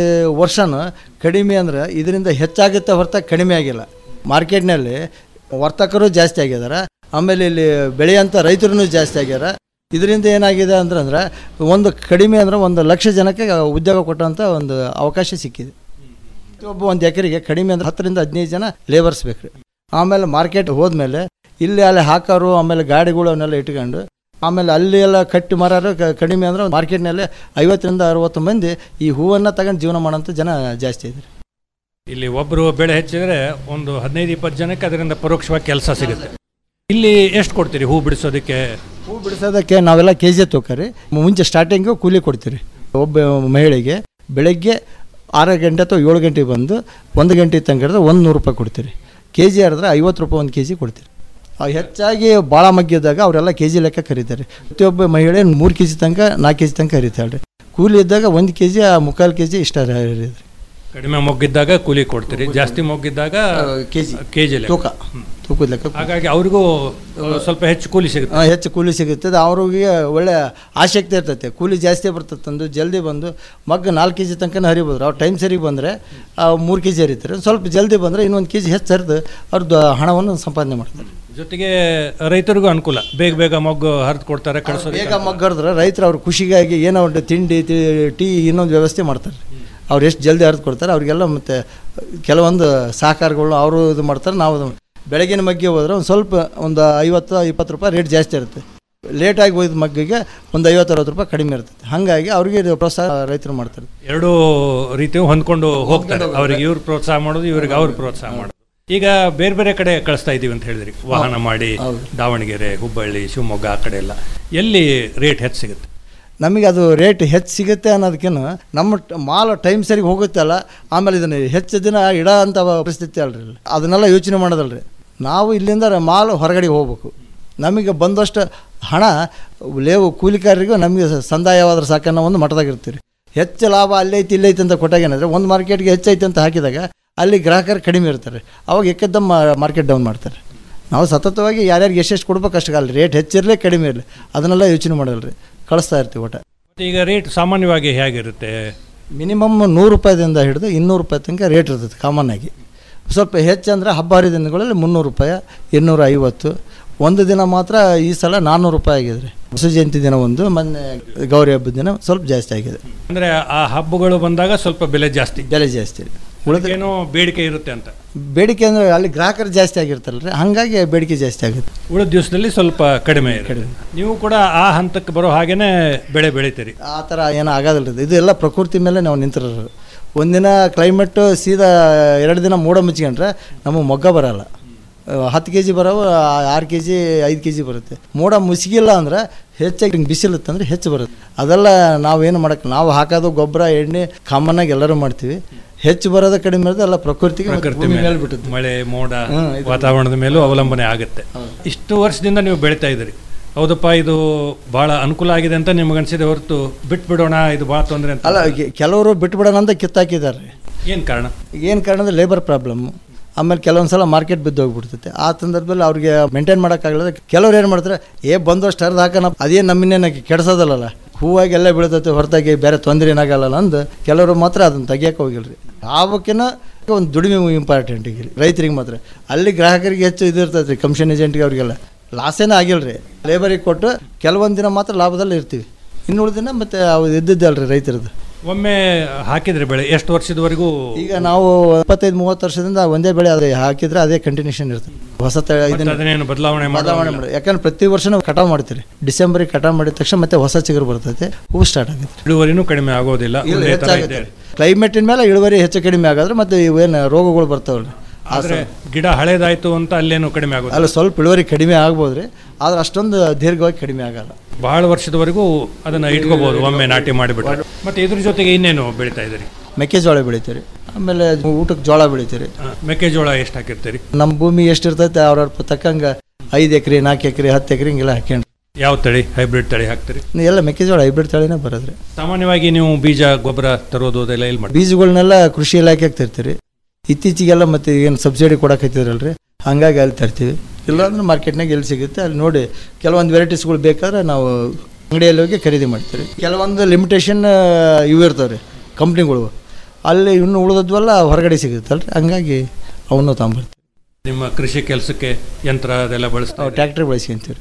ವರ್ಷನೂ ಕಡಿಮೆ ಅಂದ್ರೆ ಇದರಿಂದ ಹೆಚ್ಚಾಗುತ್ತೆ ಹೊರತಾಗಿ ಕಡಿಮೆ ಆಗಿಲ್ಲ ಮಾರ್ಕೆಟ್ನಲ್ಲಿ ವರ್ತಕರು ಜಾಸ್ತಿ ಆಗಿದ್ದಾರೆ ಆಮೇಲೆ ಇಲ್ಲಿ ಬೆಳೆಯಂಥ ರೈತರು ಜಾಸ್ತಿ ಆಗ್ಯಾರ ಇದರಿಂದ ಏನಾಗಿದೆ ಅಂದ್ರೆ ಅಂದ್ರೆ ಒಂದು ಕಡಿಮೆ ಅಂದ್ರೆ ಒಂದು ಲಕ್ಷ ಜನಕ್ಕೆ ಉದ್ಯೋಗ ಕೊಟ್ಟಂಥ ಒಂದು ಅವಕಾಶ ಸಿಕ್ಕಿದೆ ಒಬ್ಬ ಒಂದು ಎಕರೆಗೆ ಕಡಿಮೆ ಅಂದ್ರೆ ಹತ್ತರಿಂದ ಹದಿನೈದು ಜನ ಲೇಬರ್ಸ್ ಬೇಕ್ರಿ ಆಮೇಲೆ ಮಾರ್ಕೆಟ್ ಹೋದ್ಮೇಲೆ ಇಲ್ಲಿ ಅಲ್ಲಿ ಹಾಕೋರು ಆಮೇಲೆ ಗಾಡಿಗಳು ಅವನ್ನೆಲ್ಲ ಇಟ್ಕೊಂಡು ಆಮೇಲೆ ಅಲ್ಲಿ ಎಲ್ಲ ಕಟ್ಟಿ ಮಾರೋರು ಕ- ಕಡಿಮೆ ಅಂದ್ರೆ ಮಾರ್ಕೆಟ್ನಲ್ಲಿ ಐವತ್ತರಿಂದ ಅರವತ್ತು ಮಂದಿ ಈ ಹೂವನ್ನು ತಗೊಂಡು ಜೀವನ ಮಾಡೋಂಥ ಜನ ಜಾಸ್ತಿ ಇದೆ ಇಲ್ಲಿ ಒಬ್ಬರು ಬೆಳೆ ಹೆಚ್ಚಿದ್ರೆ ಒಂದು ಹದಿನೈದು ಇಪ್ಪತ್ತು ಜನಕ್ಕೆ ಅದರಿಂದ ಪರೋಕ್ಷವಾಗಿ ಕೆಲಸ ಸಿಗುತ್ತೆ ಇಲ್ಲಿ ಎಷ್ಟು ಕೊಡ್ತೀರಿ ಹೂ ಬಿಡಿಸೋದಕ್ಕೆ ಹೂ ಬಿಡಿಸೋದಕ್ಕೆ ನಾವೆಲ್ಲ ಕೆ ಜಿ ತಗೋರಿ ಮುಂಚೆ ಸ್ಟಾರ್ಟಿಂಗು ಕೂಲಿ ಕೊಡ್ತೀರಿ ಒಬ್ಬ ಮಹಿಳೆಗೆ ಬೆಳಗ್ಗೆ ಆರು ಗಂಟೆ ಅಥವಾ ಏಳು ಗಂಟೆಗೆ ಬಂದು ಒಂದು ಗಂಟೆ ತನಕ ಹಿಡಿದ್ರೆ ಒಂದು ನೂರು ರೂಪಾಯಿ ಕೊಡ್ತೀರಿ ಕೆ ಜಿ ಹಿಡಿದ್ರೆ ಐವತ್ತು ರೂಪಾಯಿ ಒಂದು ಕೆ ಜಿ ಕೊಡ್ತೀರಿ ಆ ಹೆಚ್ಚಾಗಿ ಭಾಳ ಮಗ್ಗಿದ್ದಾಗ ಅವರೆಲ್ಲ ಕೆ ಜಿ ಲೆಕ್ಕ ಕರೀತಾರೆ ಪ್ರತಿಯೊಬ್ಬ ಮಹಿಳೆ ಮೂರು ಕೆ ಜಿ ತನಕ ನಾಲ್ಕು ಕೆ ಜಿ ತನಕ ಕರೀತಾಳೆ ಕೂಲಿ ಇದ್ದಾಗ ಒಂದು ಕೆ ಜಿ ಮುಕ್ಕಾಲು ಕೆ ಜಿ ಇಷ್ಟ ರೀ ಕಡಿಮೆ ಮೊಗ್ಗಿದ್ದಾಗ ಕೂಲಿ ಕೊಡ್ತೀರಿ ಜಾಸ್ತಿ ಮೊಗ್ಗಿದ್ದಾಗ ಕೆ ಜಿ ಕೆ ಜಿ ತೂಕ ತೂಕದ ಲೆಕ್ಕ ಹಾಗಾಗಿ ಅವ್ರಿಗೂ ಆ, ಸ್ವಲ್ಪ ಹೆಚ್ಚು ಕೂಲಿ ಸಿಗುತ್ತೆ ಆ, ಹೆಚ್ಚು ಕೂಲಿ ಸಿಗುತ್ತದೆ ಅವ್ರಿಗೆ ಒಳ್ಳೆ ಆಸಕ್ತಿ ಇರ್ತೈತೆ ಕೂಲಿ ಜಾಸ್ತಿ ಬರ್ತದೆ ಅಂದು ಜಲ್ದಿ ಬಂದು ಮಗ್ಗ ನಾಲ್ಕು ಕೆ ಜಿ ತನಕ ಹರಿಬೋದು ಅವ್ರು ಟೈಮ್ ಸರಿಗೆ ಬಂದರೆ ಮೂರು ಕೆ ಜಿ ಹರಿತಾರೆ ಸ್ವಲ್ಪ ಜಲ್ದಿ ಬಂದರೆ ಇನ್ನೊಂದು ಕೆ ಜಿ ಹೆಚ್ಚು ಹರಿದು ಅವ್ರದ್ದು ಹಣವನ್ನು ಸಂಪಾದನೆ ಮಾಡ್ತಾರೆ ಜೊತೆಗೆ ರೈತರಿಗೂ ಅನುಕೂಲ ಬೇಗ ಬೇಗ ಮೊಗ್ಗು ಹರಿದು ಕೊಡ್ತಾರೆ ಕಳಿಸೋದು ಬೇಗ ಮಗ್ಗರ್ದ್ರೆ ರೈತರು ಅವ್ರ ಖುಷಿಗಾಗಿ ಏನೋ ಒಂದು ತಿಂಡಿ ತಿ- ಟೀ ಇನ್ನೊಂದು ವ್ಯವಸ್ಥೆ ಮಾಡ್ತಾರೆ ಅವ್ರು ಎಷ್ಟು ಜಲ್ದಿ ಹರಿದು ಕೊಡ್ತಾರೆ ಅವ್ರಿಗೆಲ್ಲ ಮತ್ತು ಕೆಲವೊಂದು ಸಹಕಾರಗಳು ಅವರು ಇದು ಮಾಡ್ತಾರೆ ನಾವು ಇದು ಬೆಳಗಿನ ಮಗ್ಗೆ ಹೋದ್ರೆ ಒಂದು ಸ್ವಲ್ಪ ಒಂದು ಐವತ್ತು ಇಪ್ಪತ್ತು ರೂಪಾಯಿ ರೇಟ್ ಜಾಸ್ತಿ ಇರುತ್ತೆ ಲೇಟಾಗಿ ಹೋಯ್ದ ಮಗ್ಗಿಗೆ ಒಂದು ಐವತ್ತು ಅರವತ್ತು ರೂಪಾಯಿ ಕಡಿಮೆ ಇರ್ತದೆ ಹಾಗಾಗಿ ಅವ್ರಿಗೆ ಇದು ಪ್ರೋತ್ಸಾಹ ರೈತರು ಮಾಡ್ತಾರೆ ಎರಡೂ ರೀತಿಯು ಹೊಂದ್ಕೊಂಡು ಹೋಗ್ತಾರೆ ಅವ್ರಿಗೆ ಇವ್ರು ಪ್ರೋತ್ಸಾಹ ಮಾಡೋದು ಇವ್ರಿಗೆ ಅವ್ರು ಪ್ರೋತ್ಸಾಹ ಮಾಡೋದು ಈಗ ಬೇರೆ ಬೇರೆ ಕಡೆ ಕಳಿಸ್ತಾ ಇದ್ದೀವಿ ಅಂತ ಹೇಳಿದ್ರಿ ವಾಹನ ಮಾಡಿ ದಾವಣಗೆರೆ ಹುಬ್ಬಳ್ಳಿ ಶಿವಮೊಗ್ಗ ಆ ಕಡೆ ಎಲ್ಲ ಎಲ್ಲಿ ರೇಟ್ ಹೆಚ್ಚು ಸಿಗುತ್ತೆ ನಮಗೆ ಅದು ರೇಟ್ ಹೆಚ್ಚು ಸಿಗುತ್ತೆ ಅನ್ನೋದಕ್ಕಿಂತ ನಮ್ಮ ಟ- ಮಾಲ್ ಟೈಮ್ ಸರಿಗೆ ಹೋಗುತ್ತಲ್ಲ ಆಮೇಲೆ ಇದನ್ನು ಹೆಚ್ಚು ದಿನ ಇಡ ಅಂತ ಪರಿಸ್ಥಿತಿ ಅಲ್ರಿ ಇಲ್ಲಿ. ಅದನ್ನೆಲ್ಲ ಯೋಚನೆ ಮಾಡೋದಲ್ರಿ ನಾವು ಇಲ್ಲಿಂದ ಮಾಲ್ ಹೊರಗಡೆ ಹೋಗ್ಬೇಕು ನಮಗೆ ಬಂದಷ್ಟು ಹಣ ಲೇವು ಕೂಲಿಕಾರರಿಗೂ ನಮಗೆ ಸಂದಾಯವಾದ್ರೆ ಸಾಕನ್ನೋ ಒಂದು ಮಟ್ಟದಾಗಿರ್ತೀವಿ ಹೆಚ್ಚು ಲಾಭ ಅಲ್ಲೈತಿ ಇಲ್ಲೈತಿ ಅಂತ ಕೊಟ್ಟಾಗ ಏನಂದರೆ ಒಂದು ಮಾರ್ಕೆಟ್ಗೆ ಹೆಚ್ಚೈತೆ ಅಂತ ಹಾಕಿದಾಗ ಅಲ್ಲಿ ಗ್ರಾಹಕರು ಕಡಿಮೆ ಇರ್ತಾರೆ ಅವಾಗ ಎಕ್ಕದ್ದಮ್ಮ ಮಾರ್ಕೆಟ್ ಡೌನ್ ಮಾಡ್ತಾರೆ ನಾವು ಸತತವಾಗಿ ಯಾರ್ಯಾರಿಗೆ ಎಷ್ಟೆಷ್ಟು ಕೊಡ್ಬೇಕು ಅಷ್ಟಕ್ಕಲ್ಲ ರೇಟ್ ಹೆಚ್ಚಿರಲಿ ಕಡಿಮೆ ಇರಲಿ ಅದನ್ನೆಲ್ಲ ಯೋಚನೆ ಮಾಡಲ್ರಿ ಕಳಿಸ್ತಾ ಇರ್ತೀವಿ ಒಟ್ಟು ಮತ್ತೆ ಈಗ ರೇಟ್ ಸಾಮಾನ್ಯವಾಗಿ ಹೇಗಿರುತ್ತೆ ಮಿನಿಮಮ್ ನೂರು ರೂಪಾಯಿದಿಂದ ಹಿಡಿದು ಇನ್ನೂರು ರೂಪಾಯಿ ತನಕ ರೇಟ್ ಇರ್ತೈತೆ ಕಾಮನ್ ಆಗಿ ಸ್ವಲ್ಪ ಹೆಚ್ಚಂದ್ರೆ ಹಬ್ಬ ಹರಿದಿನಗಳಲ್ಲಿ ಮುನ್ನೂರು ರೂಪಾಯಿ ಇನ್ನೂರ ಐವತ್ತು ಒಂದು ದಿನ ಮಾತ್ರ ಈ ಸಲ ನಾನ್ನೂರು ರೂಪಾಯಿ ಆಗಿದೆ ಹೊಸ ಜಯಂತಿ ದಿನ ಒಂದು ಮೊನ್ನೆ ಗೌರಿ ಹಬ್ಬದ ದಿನ ಸ್ವಲ್ಪ ಜಾಸ್ತಿ ಆಗಿದೆ ಅಂದ್ರೆ ಆ ಹಬ್ಬಗಳು ಬಂದಾಗ ಸ್ವಲ್ಪ ಬೆಲೆ ಜಾಸ್ತಿ ಬೆಲೆ ಜಾಸ್ತಿ ಏನೋ ಬೇಡಿಕೆ ಇರುತ್ತೆ ಅಂತ ಬೇಡಿಕೆ ಅಂದರೆ ಅಲ್ಲಿ ಗ್ರಾಹಕರು ಜಾಸ್ತಿ ಆಗಿರ್ತಾರಲ್ರಿ ಹಾಗಾಗಿ ಬೇಡಿಕೆ ಜಾಸ್ತಿ ಆಗುತ್ತೆ ಉಳಿದ ದಿವಸದಲ್ಲಿ ಸ್ವಲ್ಪ ಕಡಿಮೆ ಇರುತ್ತೆ ನೀವು ಕೂಡ ಆ ಹಂತಕ್ಕೆ ಬರೋ ಹಾಗೇನೆ ಬೆಳೆ ಬೆಳಿತೀರಿ ಆ ಥರ ಏನೂ ಆಗೋದಿಲ್ಲ ಇದು ಎಲ್ಲ ಪ್ರಕೃತಿ ಮೇಲೆ ನಾವು ನಿಂತಿರೋರು ಒಂದಿನ ಕ್ಲೈಮೇಟು ಸೀದಾ ಎರಡು ದಿನ ಮೋಡ ಮುಚ್ಕೊಂಡ್ರೆ ನಮಗೆ ಮೊಗ್ಗ ಬರಲ್ಲ ಹತ್ತು ಕೆ ಜಿ ಬರೋವು ಆರು ಕೆ ಜಿ ಐದು ಕೆ ಜಿ ಬರುತ್ತೆ ಮೋಡ ಮುಸಿಗಿಲ್ಲ ಅಂದ್ರೆ ಹೆಚ್ಚಾಗಿ ಹಿಂಗೆ ಬಿಸಿಲತ್ತಂದ್ರೆ ಹೆಚ್ಚು ಬರುತ್ತೆ ಅದೆಲ್ಲ ನಾವೇನು ಮಾಡೋಕ್ಕೆ ನಾವು ಹಾಕೋದು ಗೊಬ್ಬರ ಎಣ್ಣೆ ಕಾಮನ್ನಾಗಿ ಎಲ್ಲರೂ ಮಾಡ್ತೀವಿ ಹೆಚ್ಚು ಬರೋದು ಕಡಿಮೆ ಇರೋದು ಎಲ್ಲ ಪ್ರಕೃತಿಗೆ ಮತ್ತು ಪ್ರಕೃತಿ ಭೂಮಿ ಮೇಲೆ ಮೇಲೆ ಬಿಟ್ಟದ್ದು ಮಳೆ ಮೋಡ ಹ್ಮ್, ಇದು- ವಾತಾವರಣದ ಮೇಲೂ ಅವಲಂಬನೆ ಆಗುತ್ತೆ ಇಷ್ಟು ವರ್ಷದಿಂದ ನೀವು ಬೆಳಿತಾ ಇದ್ದೀರಿ ಹೌದಪ್ಪ ಇದು ಬಹಳ ಅನುಕೂಲ ಆಗಿದೆ ಅಂತ ನಿಮ್ಗೆ ಅನ್ಸಿದೆ ಹೊರತು ಬಿಟ್ಬಿಡೋಣ ಇದು ಭಾಳ ತೊಂದರೆ ಅಂತ ಅಲ್ಲ ಕೆ- ಕೆಲವರು ಬಿಟ್ಬಿಡೋಣ ಅಂತ ಕಿತ್ತಾಕಿದ್ದಾರೆ ಏನು ಕಾರಣ ಏನು ಕಾರಣ ಅಂದರೆ ಲೇಬರ್ ಪ್ರಾಬ್ಲಮ್ಮು ಆಮೇಲೆ ಕೆಲವೊಂದು ಸಲ ಮಾರ್ಕೆಟ್ ಬಿದ್ದು ಹೋಗ್ಬಿಡ್ತೈತೆ ಆ ಸಂದರ್ಭದಲ್ಲಿ ಅವ್ರಿಗೆ ಮೇಂಟೈನ್ ಮಾಡೋಕ್ಕಾಗಲ್ಲ ಕೆಲವ್ರು ಏನು ಮಾಡ್ತಾರೆ ಏ ಬಂದಷ್ಟು ಹರಿದು ಹಾಕೋಣ ಅದೇ ನಮ್ಮನ್ನೇನ ಕೆಡ್ಸೋದಲ್ಲ ಹೂವಾಗಿ ಎಲ್ಲ ಬೀಳ್ತೈತೆ ಹೊರತಾಗಿ ಬೇರೆ ತೊಂದರೆ ಏನಾಗಲ್ಲ ಅಂದು ಕೆಲವರು ಮಾತ್ರ ಅದನ್ನು ತೆಗಿಯೋಕೆ ಹೋಗಿಲ್ರಿ ಆವಕ್ಕಿನ ಒಂದು ದುಡಿಮೆ ಇಂಪಾರ್ಟೆಂಟ್ ಈಗ ರೈತರಿಗೆ ಮಾತ್ರ ಅಲ್ಲಿ ಗ್ರಾಹಕರಿಗೆ ಹೆಚ್ಚು ಇದು ಇರ್ತೈತೆ ರೀ ಕಮಿಷನ್ ಏಜೆಂಟ್ಗೆ ಅವರಿಗೆಲ್ಲ ಲಾಸೇನೇ ಆಗಿಲ್ರಿ ಲೇಬರಿಗೆ ಕೊಟ್ಟು ಕೆಲವೊಂದು ದಿನ ಮಾತ್ರ ಲಾಭದಲ್ಲಿ ಇರ್ತೀವಿ ಇನ್ನು ಉಳಿದಿನ ಮತ್ತು ಅವು ಇದ್ದಿದ್ದಲ್ರಿ ರೈತರದ್ದು ಒಮ್ಮೆ ಹಾಕಿದ್ರೆ ಬೆಳೆ ಎಷ್ಟು ವರ್ಷದವರೆಗೂ ಈಗ ನಾವು ಇಪ್ಪತ್ತೈದು ಮೂವತ್ತು ವರ್ಷದಿಂದ ಒಂದೇ ಬೆಳೆ ಅದೇ ಹಾಕಿದ್ರೆ ಅದೇ ಕಂಟಿನ್ಯೂಷನ್ ಇರ್ತದೆ ಹೊಸ ತ- ಇದನ್ನ ಅದನ್ನೇನು ಬದಲಾವಣೆ ಬದಲಾವಣೆ ಮಾಡಿ ಯಾಕಂದ್ರೆ ಪ್ರತಿ ವರ್ಷ ನಾವು ಕಟಾವು ಮಾಡ್ತೀರಿ ಡಿಸೆಂಬರಿಗೆ ಕಟಾವು ಮಾಡಿದ ತಕ್ಷಣ ಮತ್ತೆ ಹೊಸ ಚಿಗುರು ಬರ್ತೈತೆ ಹೂ ಸ್ಟಾರ್ಟ್ ಆಗುತ್ತೆ ಇಳುವರಿನೂ ಕಡಿಮೆ ಆಗೋದಿಲ್ಲ ಇಲ್ಲ ಒಂದೇ ಥರ ಹೆಚ್ಚಾಗುತ್ತೆ ಇದೆ. ಕ್ಲೈಮೇಟಿನ ಮೇಲೆ ಇಳುವರಿ ಹೆಚ್ಚು ಕಡಿಮೆ ಆಗಾದ್ರೆ ಮತ್ತೆ ಇವೇನು ರೋಗಗಳು ಬರ್ತಾವಲ್ರಿ ಆದರೆ ಗಿಡ ಹಳೇದಾಯ್ತು ಅಂತ ಅಲ್ಲೇನು ಕಡಿಮೆ ಆಗುತ್ತೆ ಅಲ್ಲಿ ಸ್ವಲ್ಪ ಇಳುವರಿ ಕಡಿಮೆ ಆಗ್ಬೋದು ರೀ ಆದ್ರೆ ಅಷ್ಟೊಂದು ದೀರ್ಘವಾಗಿ ಕಡಿಮೆ ಆಗಲ್ಲ ಬಹಳ ವರ್ಷದವರೆಗೂ ಅದನ್ನ ಇಟ್ಕೋಬಹುದು ಒಮ್ಮೆ ನಾಟಿ ಮಾಡಿಬಿಟ್ರೆ ಮತ್ತೆ ಇದ್ರ ಜೊತೆಗೆ ಇನ್ನೇನು ಬೆಳಿತಾ ಇದ್ದೀರಿ ಮೆಕ್ಕೆಜೋಳ ಬೆಳಿತೀವಿ ಆಮೇಲೆ ಊಟಕ್ಕೆ ಜೋಳ ಬೆಳಿತೀವಿ ಆ, ಮೆಕ್ಕೆಜೋಳ ಎಷ್ಟು ಹಾಕಿರ್ತೀರಿ ನಮ್ಮ ಭೂಮಿ ಎಷ್ಟಿರ್ತೈತೆ ಅವ್ರವ್ರ ತಕ್ಕಂಗೆ ಐದು ಎಕರೆ ನಾಲ್ಕು ಎಕರೆ ಹತ್ತು ಎಕರೆ ಹಿಂಗೆಲ್ಲ ಹಾಕ್ಯಂಡು ಯಾವ ತಳಿ ಹೈಬ್ರಿಡ್ ತಳಿ ಹಾಕ್ತೀರಿ ಎಲ್ಲ ಮೆಕ್ಕೆಜೋಳ ಹೈಬ್ರಿಡ್ ತಳಿನೇ ಬರೋದ್ರಿ ಸಾಮಾನ್ಯವಾಗಿ ನೀವು ಬೀಜ ಗೊಬ್ಬರ ತರೋದು ಅದೆಲ್ಲ ಎಲ್ಲಿ ಮಾಡಿ ಬೀಜಗಳನ್ನೆಲ್ಲ ಕೃಷಿ ಇಲಾಖೆಗೆ ತರ್ತೀರಿ ಇತ್ತೀಚೆಗೆಲ್ಲ ಮತ್ತೆ ಏನು ಸಬ್ಸಿಡಿ ಕೊಡಕತ್ತಿದ್ರಲ್ರಿ ಹಂಗಾಗಿ ಅಲ್ಲಿ ತರ್ತೀವಿ ಇಲ್ಲಾಂದ್ರೆ ಮಾರ್ಕೆಟ್ನಾಗ ಎಲ್ಲಿ ಸಿಗುತ್ತೆ ಅಲ್ಲಿ ನೋಡಿ ಕೆಲವೊಂದು ವೆರೈಟೀಸ್ಗಳು ಬೇಕಾದ್ರೆ ನಾವು ಅಂಗಡಿಯಲ್ಲಿ ಹೋಗಿ ಖರೀದಿ ಮಾಡ್ತೀವಿ ಕೆಲವೊಂದು ಲಿಮಿಟೇಷನ್ ಇವು ಇರ್ತಾವೆ ರೀ ಕಂಪ್ನಿಗಳು ಅಲ್ಲಿ ಇನ್ನು ಉಳಿದದ್ವೆಲ್ಲ ಹೊರಗಡೆ ಸಿಗುತ್ತಲ್ರಿ ಹಂಗಾಗಿ ಅವನ್ನ ತಗೊಂಬರ್ತೀವಿ ನಿಮ್ಮ ಕೃಷಿ ಕೆಲಸಕ್ಕೆ ಯಂತ್ರ ಅದೆಲ್ಲ ಬಳಸ್ತಾ ನಾವು ಟ್ಯಾಕ್ಟ್ರಿ ಬಳಸ್ಕೊಂತೀವಿ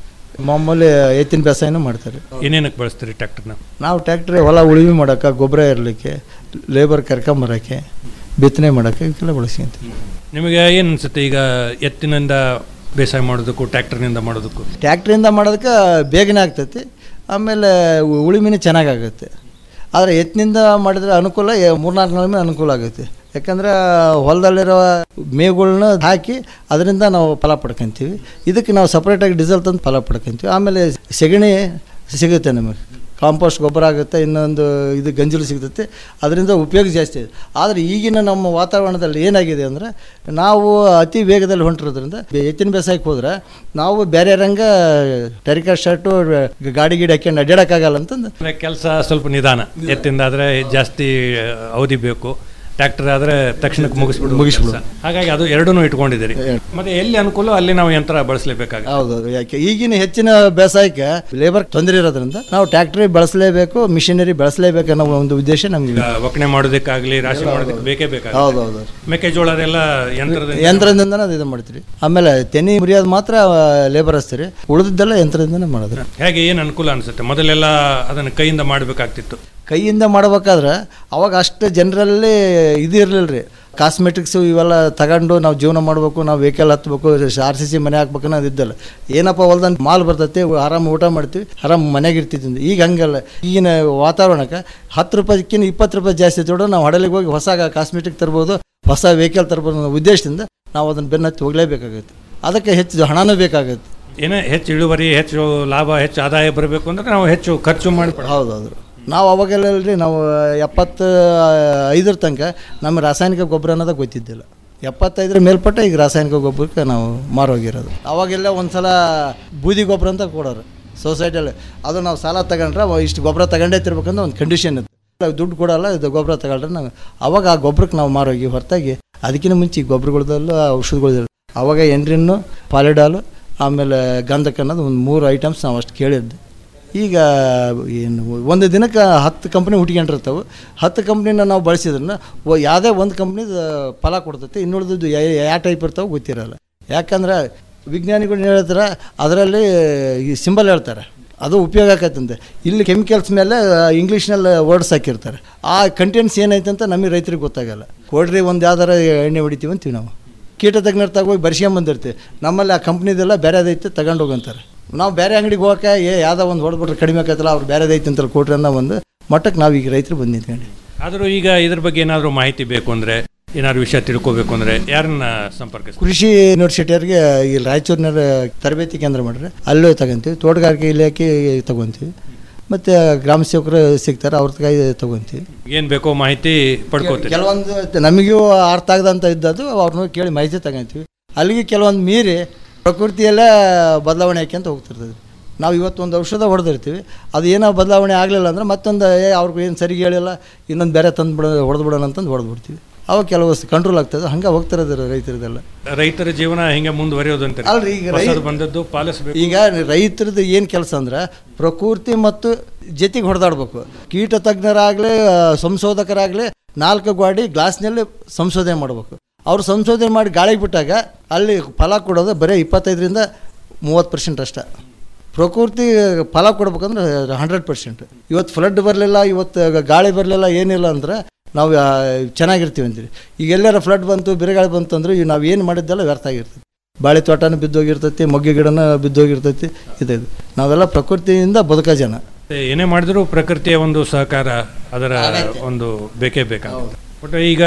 ಮಾಮೂಲಿ ಎತ್ತಿನ ಬೇಸಾಯನೂ ಮಾಡ್ತಾರೆ ಏನೇನಕ್ಕೆ ಬಳಸ್ತೀರಿ ಟ್ರ್ಯಾಕ್ಟರ್ನ ನಾವು ಟ್ಯಾಕ್ಟ್ರಿ ಹೊಲ ಉಳುಮೆ ಮಾಡೋಕೆ ಗೊಬ್ಬರ ಇರಲಿಕ್ಕೆ ಲೇಬರ್ ಕರ್ಕೊಂಬರೋಕ್ಕೆ ಬಿತ್ತನೆ ಮಾಡೋಕ್ಕೆ ಇವಕ್ಕೆಲ್ಲ ಬಳಸ್ಕೊಂತೀವಿ ನಿಮಗೆ ಏನು ಅನ್ಸುತ್ತೆ ಈಗ ಎತ್ತಿನಿಂದ ಬೇಸಾಯ ಮಾಡೋದಕ್ಕೂ ಟ್ರ್ಯಾಕ್ಟರ್ನಿಂದ ಮಾಡೋದಕ್ಕೂ ಟ್ಯಾಕ್ಟ್ರಿಂದ ಮಾಡೋದಕ್ಕೆ ಬೇಗನೆ ಆಗ್ತೈತಿ ಆಮೇಲೆ ಉ- ಉಳುಮೆನೂ ಚೆನ್ನಾಗಾಗುತ್ತೆ ಆದರೆ ಎತ್ತಿನಿಂದ ಮಾಡಿದ್ರೆ ಅನುಕೂಲ ಎ- ಮೂರ್ನಾಲ್ಕು ನಡುವೆ ಅನುಕೂಲ ಆಗುತ್ತೆ ಯಾಕಂದ್ರೆ ಹೊಲದಲ್ಲಿರೋ ಮೇವುಗಳ್ನ ಹಾಕಿ ಅದರಿಂದ ನಾವು ಫಲ ಪಡ್ಕೊಂತೀವಿ ಇದಕ್ಕೆ ನಾವು ಸಪ್ರೇಟಾಗಿ ಡೀಸೆಲ್ ತಂದು ಫಲ ಪಡ್ಕೊಂತೀವಿ ಆಮೇಲೆ ಸೆಗಣಿ ಸಿಗುತ್ತೆ ನಮಗೆ ಕಾಂಪೋಸ್ಟ್ ಗೊಬ್ಬರ ಆಗುತ್ತೆ ಇನ್ನೊಂದು ಇದು ಗಂಜಲು ಸಿಗ್ತೈತೆ ಅದರಿಂದ ಉಪಯೋಗ ಜಾಸ್ತಿ ಇದೆ ಆದರೆ ಈಗಿನ ನಮ್ಮ ವಾತಾವರಣದಲ್ಲಿ ಏನಾಗಿದೆ ಅಂದರೆ ನಾವು ಅತಿ ವೇಗದಲ್ಲಿ ಹೊಂಟಿರೋದ್ರಿಂದ ಬೆ- ಎತ್ತಿನ ಬೇಸಾಯಕ್ಕೆ ಹೋದ್ರೆ ನಾವು ಬೇರೆ ರಂಗ ಟೆರಿಕಾ ಶರ್ಟು ಗಾಡಿ ಗಿಡಿ ಹಾಕ್ಯಂಡು ಅಡ್ಡಾಡಕ್ಕಾಗಲ್ಲ ಅಂತಂದು ಕೆಲಸ ಸ್ವಲ್ಪ ನಿಧಾನ ಎತ್ತಿಂದ ಆದರೆ ಜಾಸ್ತಿ ಆ, ಅವಧಿ ಬೇಕು ಟ್ರ್ಯಾಕ್ಟರ್ ಆದರೆ ತಕ್ಷಣಕ್ಕೆ ಮುಗಿಸ್ಬಿಡು ಮುಗಿಸ್ಬಿಡು. ಹಾಗಾಗಿ ಅದು ಎರಡೂ ಇಟ್ಕೊಂಡಿದ್ದೀರಿ ಮತ್ತೆ ಎಲ್ಲಿ ಅನುಕೂಲ ಅಲ್ಲಿ ನಾವು ಯಂತ್ರ ಬಳಸಲೇಬೇಕಾಗುತ್ತೆ ಹೌದೌದು ಯಾಕೆ ಈಗಿನ ಹೆಚ್ಚಿನ ಬೇಸಾಯಕ್ಕೆ ಲೇಬರ್ ತೊಂದರೆ ಇರೋದ್ರಿಂದ ನಾವು ಟ್ಯಾಕ್ಟ್ರಿ ಬಳಸಲೇಬೇಕು ಮಿಷಿನರಿ ಬಳಸಲೇಬೇಕು ಅನ್ನೋ ಒಂದು ಉದ್ದೇಶ ನಮಗೆ ಈಗ ಒಕ್ಕಣೆ ಮಾಡೋದಕ್ಕಾಗಲಿ ರಾಶಿ ಮಾಡೋದಕ್ಕೆ ಬೇಕೇ ಬೇಕಾಗುತ್ತೆ ಹೌದೌದು ಮೆಕ್ಕೆಜೋಳ ಅದೆಲ್ಲ ಯಂತ್ರದ ಯಂತ್ರದಿಂದನೇ ಅದು ಇದು ಮಾಡ್ತೀರಿ ಆಮೇಲೆ ತೆನಿ ಮುರಿಯೋದು ಮಾತ್ರ ಲೇಬರ್ ಹಚ್ತೀರಿ ಉಳಿದಿದ್ದೆಲ್ಲ ಯಂತ್ರದಿಂದನೇ ಮಾಡೋದ್ರಿ ಹೇಗೆ ಏನು ಅನುಕೂಲ ಅನಿಸುತ್ತೆ ಮೊದಲೆಲ್ಲ ಅದನ್ನು ಕೈಯಿಂದ ಮಾಡಬೇಕಾಗ್ತಿತ್ತು ಕೈಯಿಂದ ಮಾಡ್ಬೇಕಾದ್ರೆ ಅವಾಗ ಅಷ್ಟು ಜನರಲ್ಲಿ ಇದು ಇರಲಿಲ್ಲ ರೀ ಕಾಸ್ಮೆಟಿಕ್ಸು ಇವೆಲ್ಲ ತಗೊಂಡು ನಾವು ಜೀವನ ಮಾಡಬೇಕು ನಾವು ವೆಹಿಕಲ್ ಹತ್ಬೇಕು ಆರ್ ಸಿ ಸಿ ಮನೆ ಹಾಕ್ಬೇಕು ಅನ್ನೋದು ಇದ್ದಲ್ಲ ಏನಪ್ಪ ಹೊಲ್ದಂತ ಮಾಲ್ ಬರ್ತೈತಿ ಆರಾಮ್ ಊಟ ಮಾಡ್ತೀವಿ ಆರಾಮ್ ಮನೆಗೆ ಇರ್ತಿದ್ವಿ ಈಗ ಹಂಗಲ್ಲ ಈಗಿನ ವಾತಾವರಣಕ್ಕೆ ಹತ್ತು ರೂಪಾಯಿಕ್ಕಿಂತ ಇಪ್ಪತ್ತು ರೂಪಾಯಿ ಜಾಸ್ತಿ ತೊಗೊಂಡು ನಾವು ಹಡಲಿಗೆ ಹೋಗಿ ಹೊಸ ಕಾಸ್ಮೆಟಿಕ್ ತರ್ಬೋದು ಹೊಸ ವೆಹಿಕಲ್ ತರ್ಬೋದು ಅನ್ನೋ ಉದ್ದೇಶದಿಂದ ನಾವು ಅದನ್ನು ಬೆನ್ನತ್ತಿ ಹೋಗಲೇಬೇಕಾಗುತ್ತೆ ಅದಕ್ಕೆ ಹೆಚ್ಚು ಹಣನೂ ಬೇಕಾಗುತ್ತೆ ಏನೇ ಹೆಚ್ಚು ಇಳುವರಿ ಹೆಚ್ಚು ಲಾಭ ಹೆಚ್ಚು ಆದಾಯ ಬರಬೇಕು ಅಂದ್ರೆ ನಾವು ಹೆಚ್ಚು ಖರ್ಚು ಮಾಡಿ ಹೌದೌದು ನಾವು ಅವಾಗೆಲ್ಲ ರೀ ನಾವು ಎಪ್ಪತ್ತು ಐದರ ತನಕ ನಮ್ಮ ರಾಸಾಯನಿಕ ಗೊಬ್ಬರ ಅನ್ನೋದು ಗೊತ್ತಿದ್ದಿಲ್ಲ ಎಪ್ಪತ್ತೈದರ ಮೇಲ್ಪಟ್ಟ ಈಗ ರಾಸಾಯನಿಕ ಗೊಬ್ಬರಕ್ಕೆ ನಾವು ಮಾರೋಗಿರೋದು ಅವಾಗೆಲ್ಲ ಒಂದು ಸಲ ಬೂದಿ ಗೊಬ್ಬರ ಅಂತ ಕೊಡೋರು ಸೊಸೈಟಿಯಲ್ಲಿ ಅದು ನಾವು ಸಾಲ ತಗೊಂಡ್ರೆ ಅವ ಇಷ್ಟು ಗೊಬ್ಬರ ತಗೊಂಡೇ ತಿರ್ಬೇಕಂತ ಒಂದು ಕಂಡೀಷನ್ ಇತ್ತು ನಾವು ದುಡ್ಡು ಕೊಡಲ್ಲ ಇದು ಗೊಬ್ಬರ ತಗೊಂಡ್ರೆ ನಾವು ಅವಾಗ ಆ ಗೊಬ್ಬರಕ್ಕೆ ನಾವು ಮಾರೋಗಿ ಹೊರತಾಗಿ ಅದಕ್ಕಿಂತ ಮುಂಚೆ ಈ ಗೊಬ್ಬರಗಳದಲ್ಲೂ ಔಷಧಿಗಳು ಅವಾಗ ಎಂಡ್ರಿನ್ನು ಪಾಲಿಡಾಲು ಆಮೇಲೆ ಗಂಧಕ ಅನ್ನೋದು ಒಂದು ಮೂರು ಐಟಮ್ಸ್ ನಾವು ಅಷ್ಟು ಕೇಳಿದ್ದು ಈಗ ಏನು ಒಂದು ದಿನಕ್ಕೆ ಹತ್ತು ಕಂಪ್ನಿ ಹುಟ್ಕೊಂಡಿರ್ತಾವೆ ಹತ್ತು ಕಂಪ್ನಿನ ನಾವು ಬಳಸಿದ್ರನ್ನ ಒ- ಯಾವುದೇ ಒಂದು ಕಂಪ್ನಿದ ಫಲ ಕೊಡ್ತೈತೆ ಇನ್ನುಳಿದದ್ದು ಯಾವ ಟೈಪ್ ಇರ್ತಾವೆ ಗೊತ್ತಿರಲ್ಲ ಯಾಕಂದ್ರೆ ವಿಜ್ಞಾನಿಗಳು ಹೇಳ್ತಾರೆ ಅದರಲ್ಲಿ ಈ ಸಿಂಬಲ್ ಹೇಳ್ತಾರೆ ಅದು ಉಪಯೋಗ ಆಕತ್ತಂತೆ ಇಲ್ಲಿ ಕೆಮಿಕಲ್ಸ್ ಮೇಲೆ ಇಂಗ್ಲೀಷ್ನಲ್ಲಿ ವರ್ಡ್ಸ್ ಹಾಕಿರ್ತಾರೆ ಆ ಕಂಟೆಂಟ್ಸ್ ಏನೈತೆ ಅಂತ ನಮಗೆ ರೈತರಿಗೆ ಗೊತ್ತಾಗಲ್ಲ ಕೊಡ್ರಿ ಒಂದು ಯಾವ್ದಾರ ಎಣ್ಣೆ ಹೊಡಿತೀವಿ ಅಂತೀವಿ ನಾವು ಕೀಟ ತಜ್ಞರ ತಗೋಗಿ ಬರ್ಸ್ಕೊಂಬಂದಿರ್ತೀವಿ ನಮ್ಮಲ್ಲಿ ಆ ಕಂಪ್ನಿದೆಲ್ಲ ಬೇರೆದೈತೆ ತಗೊಂಡು ಹೋಗಂತಾರೆ ನಾವು ಬೇರೆ ಅಂಗಡಿಗೆ ಹೋಗಕ್ಕೆ ಏ ಯಾವುದೋ ಒಂದು ಹೊಡೆದ್ಬಿಟ್ರೆ ಕಡಿಮೆ ಆಕತ್ತಲ್ಲ ಅವ್ರು ಬೇರೆದೈತೆ ಅಂತಲ್ಲಿ ಕೊಟ್ರಿ ಅನ್ನೋ ಒಂದು ಮಟ್ಟಕ್ಕೆ ನಾವು ಈಗ ರೈತರು ಬಂದು ನಿಂತ್ಕೊಂಡು ಆದರೂ ಈಗ ಇದ್ರ ಬಗ್ಗೆ ಏನಾದರೂ ಮಾಹಿತಿ ಬೇಕು ಅಂದರೆ ಏನಾದ್ರು ವಿಷಯ ತಿಳ್ಕೊಬೇಕು ಅಂದರೆ ಯಾರನ್ನ ಸಂಪರ್ಕಿಸ್ತೀವಿ ಕೃಷಿ ಯೂನಿವರ್ಸಿಟಿಯವ್ರಿಗೆ ಇಲ್ಲಿ ರಾಯಚೂರಿನ ತರಬೇತಿ ಕೇಂದ್ರ ಮಾಡ್ರೆ ಅಲ್ಲೂ ತಗೊಂತೀವಿ ತೋಟಗಾರಿಕೆ ಇಲಾಖೆ ತಗೊಂತೀವಿ ಮತ್ತು ಗ್ರಾಮ ಸೇವಕರು ಸಿಗ್ತಾರೆ ಅವ್ರ ಕೈ ತಗೊಂತೀವಿ ಏನು ಬೇಕೋ ಮಾಹಿತಿ ಪಡ್ಕೋತೀವಿ ಕೆಲವೊಂದು ನಮಗೂ ಅರ್ಥ ಆಗದಂತ ಇದ್ದದ್ದು ಅವ್ರನ್ನ ಕೇಳಿ ಮಾಹಿತಿ ತಗೊಂತೀವಿ ಅಲ್ಲಿಗೆ ಕೆಲವೊಂದು ಮೀರಿ ಪ್ರಕೃತಿಯೆಲ್ಲ ಬದಲಾವಣೆ ಹಾಕ್ಯಂತ ಹೋಗ್ತಿರ್ತದೆ ನಾವು ಇವತ್ತು ಒಂದು ಔಷಧ ಹೊಡೆದಿರ್ತೀವಿ ಅದು ಏನೋ ಬದಲಾವಣೆ ಆಗಲಿಲ್ಲ ಅಂದ್ರೆ ಮತ್ತೊಂದು ಏ ಅವ್ರಿಗೆ ಏನು ಸರಿಗೆ ಹೇಳಿಲ್ಲ ಇನ್ನೊಂದು ಬೇರೆ ತಂದು ಬಿಡೋ ಹೊಡೆದು ಬಿಡೋಣ ಅಂತಂದು ಹೊಡೆದ್ಬಿಡ್ತೀವಿ ಅವಾಗ ಕೆಲವು ಕಂಟ್ರೋಲ್ ಆಗ್ತದೆ ಹಂಗೆ ಹೋಗ್ತಿರೋದು ರೈತರದೆಲ್ಲ ರೈತರ ಜೀವನ ಹಿಂಗೆ ಮುಂದುವರಿಯೋದು ಅಂತ ಅಲ್ರಿ, ಈಗ ರೈ- ಹೊಸದು ಬಂದದ್ದು ಪಾಲಿಸಬೇಕು ಈಗ ರೈತರದ್ದು ಏನು ಕೆಲಸ ಅಂದ್ರೆ ಪ್ರಕೃತಿ ಮತ್ತು ಜೊತೆಗೆ ಹೊಡೆದಾಡ್ಬೇಕು ಕೀಟ ತಜ್ಞರಾಗಲಿ ಸಂಶೋಧಕರಾಗಲಿ ನಾಲ್ಕು ಗಾಡಿ ಗ್ಲಾಸ್ನಲ್ಲಿ ಸಂಶೋಧನೆ ಮಾಡಬೇಕು ಅವ್ರು ಸಂಶೋಧನೆ ಮಾಡಿ ಗಾಳಿಗೆ ಬಿಟ್ಟಾಗ ಅಲ್ಲಿ ಫಲ ಕೊಡೋದು ಬರೀ ಇಪ್ಪತ್ತೈದರಿಂದ ಮೂವತ್ತು ಪರ್ಸೆಂಟ್ ಅಷ್ಟೇ ಪ್ರಕೃತಿ ಫಲ ಕೊಡ್ಬೇಕಂದ್ರೆ ಹಂಡ್ರೆಡ್ ಪರ್ಸೆಂಟ್ ಇವತ್ತು ಫ್ಲಡ್ ಬರಲಿಲ್ಲ ಇವತ್ತು ಗಾಳಿ ಬರಲಿಲ್ಲ ಏನಿಲ್ಲ ಅಂದ್ರೆ ನಾವು ಆ, ಚೆನ್ನಾಗಿರ್ತೀವಿ ಅಂತೀವಿ ಈಗ ಎಲ್ಲಾರ ಫ್ಲಡ್ ಬಂತು ಬಿರುಗಾಳಿ ಬಂತು ಅಂದ್ರೆ ಈಗ ನಾವು ಏನು ಮಾಡಿದ್ದೆಲ್ಲ ವ್ಯರ್ಥ ಆಗಿರ್ತದೆ ಬಾಳೆ ತೋಟನೂ ಬಿದ್ದೋಗಿರ್ತೈತಿ ಮೊಗ್ಗೆ ಗಿಡನ ಬಿದ್ದೋಗಿರ್ತೈತಿ ಇದು ಇದು ನಾವೆಲ್ಲ ಪ್ರಕೃತಿಯಿಂದ ಬದುಕೋ ಜನ ಏನೇ ಮಾಡಿದ್ರು ಪ್ರಕೃತಿಯ ಒಂದು ಸಹಕಾರ ಅದರ ಒಂದು ಬೇಕೇ ಬೇಕಾಗುತ್ತೆ ಬಟ್ ಈಗ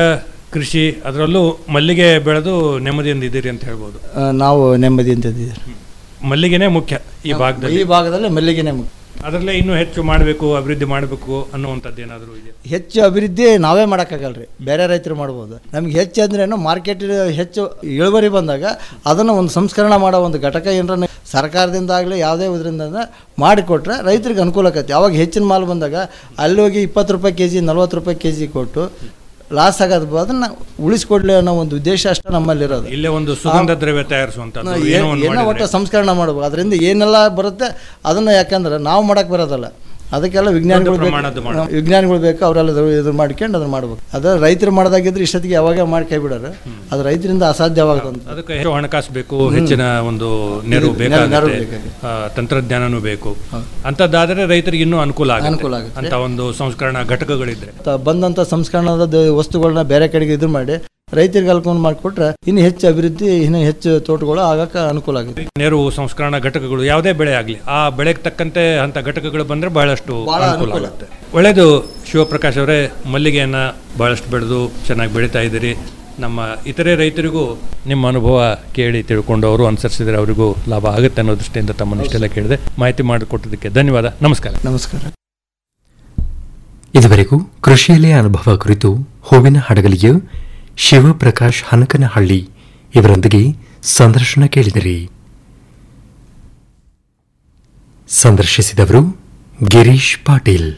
ಕೃಷಿ ಅದರಲ್ಲೂ ಮಲ್ಲಿಗೆ ಬೆಳೆದು ನೆಮ್ಮದಿಯಿಂದ ಇದ್ದೀರಿ ಅಂತ ಹೇಳ್ಬೋದು ಆ, ನಾವು ನೆಮ್ಮದಿಯಿಂದ ಇದ್ದೀವಿ ಮಲ್ಲಿಗೆನೇ ಮುಖ್ಯ ಈ ಭಾಗದಲ್ಲಿ ಈ ಭಾಗದಲ್ಲಿ ಮಲ್ಲಿಗೆನೇ ಮುಖ್ಯ. ಅದರಲ್ಲೇ ಇನ್ನೂ ಹೆಚ್ಚು ಮಾಡಬೇಕು ಅಭಿವೃದ್ಧಿ ಮಾಡಬೇಕು ಅನ್ನುವಂಥದ್ದು ಏನಾದರೂ ಇದೆ ಹೆಚ್ಚು ಅಭಿವೃದ್ಧಿ ನಾವೇ ಮಾಡೋಕ್ಕಾಗಲ್ಲ ರೀ ಬೇರೆ ರೈತರು ಮಾಡ್ಬೋದು ನಮ್ಗೆ ಹೆಚ್ಚು ಅಂದ್ರೇನು ಮಾರ್ಕೆಟ್ ಹೆಚ್ಚು ಇಳುವರಿ ಬಂದಾಗ ಅದನ್ನು ಒಂದು ಸಂಸ್ಕರಣ ಮಾಡೋ ಒಂದು ಘಟಕ ಏನಾರ ಸರ್ಕಾರದಿಂದ ಆಗಲಿ ಯಾವುದೇ ಇದರಿಂದ ಮಾಡಿಕೊಟ್ರೆ ರೈತರಿಗೆ ಅನುಕೂಲ ಆಕೈತಿ ಅವಾಗ ಹೆಚ್ಚಿನ ಮಾಲ್ ಬಂದಾಗ ಅಲ್ಲಿ ಹೋಗಿ ಇಪ್ಪತ್ತು ರೂಪಾಯಿ ಕೆ ಜಿ ನಲ್ವತ್ತು ರೂಪಾಯಿ ಕೆ ಜಿ ಕೊಟ್ಟು ಲಾಸ್ ಆಗೋದು ಅದನ್ನು ಉಳಿಸ್ಕೊಡ್ಲಿ ಅನ್ನೋ ಒಂದು ಉದ್ದೇಶ ಅಷ್ಟೇ ನಮ್ಮಲ್ಲಿರೋದು ಇಲ್ಲೇ ಒಂದು ಸುಗಂಧ ದ್ರವ್ಯ ತಯಾರಿಸುವಂಥದ್ದು ನಾ ಏನೋ ಏನ್- ಒಂದು ಏನೋ ಮಾಡಿದ್ರೆ. ಒಟ್ಟು ಸಂಸ್ಕರಣ ಮಾಡ್ಬೇಕು ಅದರಿಂದ ಏನೆಲ್ಲ ಬರುತ್ತೆ ಅದನ್ನು ಯಾಕಂದ್ರೆ ನಾವು ಮಾಡಕ್ಕೆ ಬರೋದಲ್ಲ ಅದಕ್ಕೆಲ್ಲ ವಿಜ್ಞಾನಿಗಳು ದೊಡ್ಡ ಬೇಕು ಪ್ರಮಾಣದ್ದು ಮಾಡ್ಬೇಕು. ನಾವು ವಿಜ್ಞಾನಿಗಳು ಬೇಕು ಅವರೆಲ್ಲ ಇದು ಮಾಡ್ಕೊಂಡು ಅದನ್ನ ಮಾಡ್ಬೇಕು ಅದು ರೈತರು ಮಾಡೋದಾಗಿದ್ರೆ ಇಷ್ಟೊತ್ತಿಗೆ ಯಾವಾಗ ಮಾಡಿ ಕೈ ಬಿಡೋರು ಅದು ರೈತರಿಂದ ಅಸಾಧ್ಯವಾಗುತ್ತೆ ಅದಕ್ಕೆ ಹೆಚ್ಚು ಹಣಕಾಸು ಬೇಕು ಹೆಚ್ಚಿನ ಒಂದು ನೆರವು ಇದು ನೆರವು- ನೆರವು ಬೇಕಾಗುತ್ತೆ ಬೇಕಾಗುತ್ತೆ. ಆ, ತಂತ್ರಜ್ಞಾನನೂ ಬೇಕು ಅಂತದ್ದಾದರೆ ರೈತರಿಗೆ ಇನ್ನೂ ಅನುಕೂಲ ಆಗುತ್ತೆ ಅನುಕೂಲ ಆಗುತ್ತೆ. ಅಂತ ಒಂದು ಸಂಸ್ಕರಣಾ ಘಟಕಗಳಿದ್ರೆ ತ- ಬಂದಂಥ ಸಂಸ್ಕರಣದ ದ- ವಸ್ತುಗಳನ್ನ ಬೇರೆ ಕಡೆಗೆ ಇದು ಮಾಡಿ ರೈತರಿಗೆ ಅಲ್ಕೊಂಡು ಮಾಡಿಕೊಟ್ರೆ ಇನ್ನು ಹೆಚ್ಚು ಅಭಿವೃದ್ಧಿ ಇನ್ನು ಹೆಚ್ಚು ತೋಟಗಳು ಆಗಕ್ಕೆ ಅನುಕೂಲ ಆಗುತ್ತೆ ನೆರವು ಸಂಸ್ಕರಣಾ ಘಟಕಗಳು ಯಾವುದೇ ಬೆಳೆ ಆಗಲಿ ಆ ಬೆಳೆಗೆ ತಕ್ಕಂತೆ ಅಂತ ಘಟಕಗಳು ಬಂದರೆ ಬಹಳಷ್ಟು ಬಹಳ ಅನುಕೂಲ ಅನುಕೂಲ. ಆಗುತ್ತೆ ಒಳ್ಳೆಯದು ಶಿವಪ್ರಕಾಶ್ ಅವರೇ ಮಲ್ಲಿಗೆಯನ್ನು ಬಹಳಷ್ಟು ಬೆಳೆದು ಚೆನ್ನಾಗಿ ಬೆಳೀತಾ ಇದ್ದೀರಿ ನಮ್ಮ ಇತರೆ ರೈತರಿಗೂ ನಿಮ್ಮ ಅನುಭವ ಕೇಳಿ ತಿಳ್ಕೊಂಡು ಅವರು ಅನುಸರಿಸಿದರೆ ಅವರಿಗೂ ಲಾಭ ಆಗುತ್ತೆ ಅನ್ನೋ ದೃಷ್ಟಿಯಿಂದ ತಮ್ಮನ್ನು ಇಷ್ಟೆಲ್ಲ ಕೇಳಿದೆ ಮಾಹಿತಿ ಮಾಡಿಕೊಟ್ಟದಕ್ಕೆ ಧನ್ಯವಾದ ನಮಸ್ಕಾರ ನಮಸ್ಕಾರ ಇದುವರೆಗೂ ಕೃಷಿಯಲ್ಲೇ ಅನುಭವ ಕುರಿತು ಹೂವಿನ ಹಡಗಲಿಯ ಶಿವಪ್ರಕಾಶ್ ಹನಕನಹಳ್ಳಿ ಇವರೊಂದಿಗೆ ಸಂದರ್ಶನ ಕೇಳಿದಿರಿ ಸಂದರ್ಶಿಸಿದವರು ಗಿರೀಶ್ ಪಾಟೀಲ್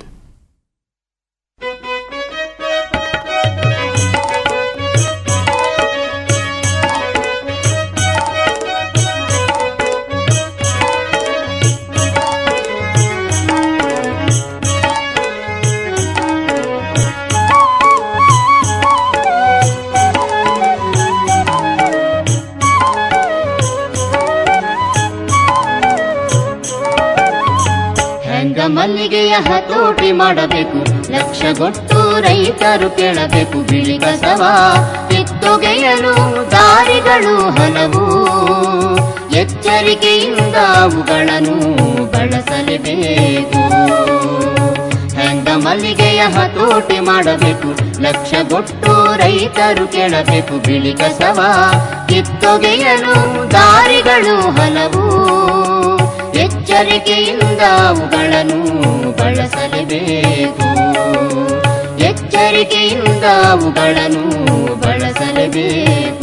ಹೆಂಗ ಮಲ್ಲಿಗೆಯ ಹತೋಟಿ ಮಾಡಬೇಕು ಲಕ್ಷಗೊಟ್ಟು ರೈತರು ಕೇಳಬೇಕು ಬಿಳಿ ಕಸವ ಕಿತ್ತೊಗೆಯಲು ದಾರಿಗಳು ಹಲವು ಎಚ್ಚರಿಕೆಯಿಂದ ಅವುಗಳನ್ನು ಬಳಸಲೇಬೇಕು ಹೆಂಗ ಮಲ್ಲಿಗೆಯ ಹತೋಟಿ ಮಾಡಬೇಕು ಲಕ್ಷಗೊಟ್ಟು ರೈತರು ಕೇಳಬೇಕು ಬಿಳಿ ಕಸವ ಕಿತ್ತೊಗೆಯಲು ದಾರಿಗಳು ಹಲವು ಎಚ್ಚರಿಕೆಯಿಂದ ಅವುಗಳನ್ನು ಬಳಸಲೇಬೇಕು ಎಚ್ಚರಿಕೆಯಿಂದ ಅವುಗಳನ್ನು ಬಳಸಲೇಬೇಕು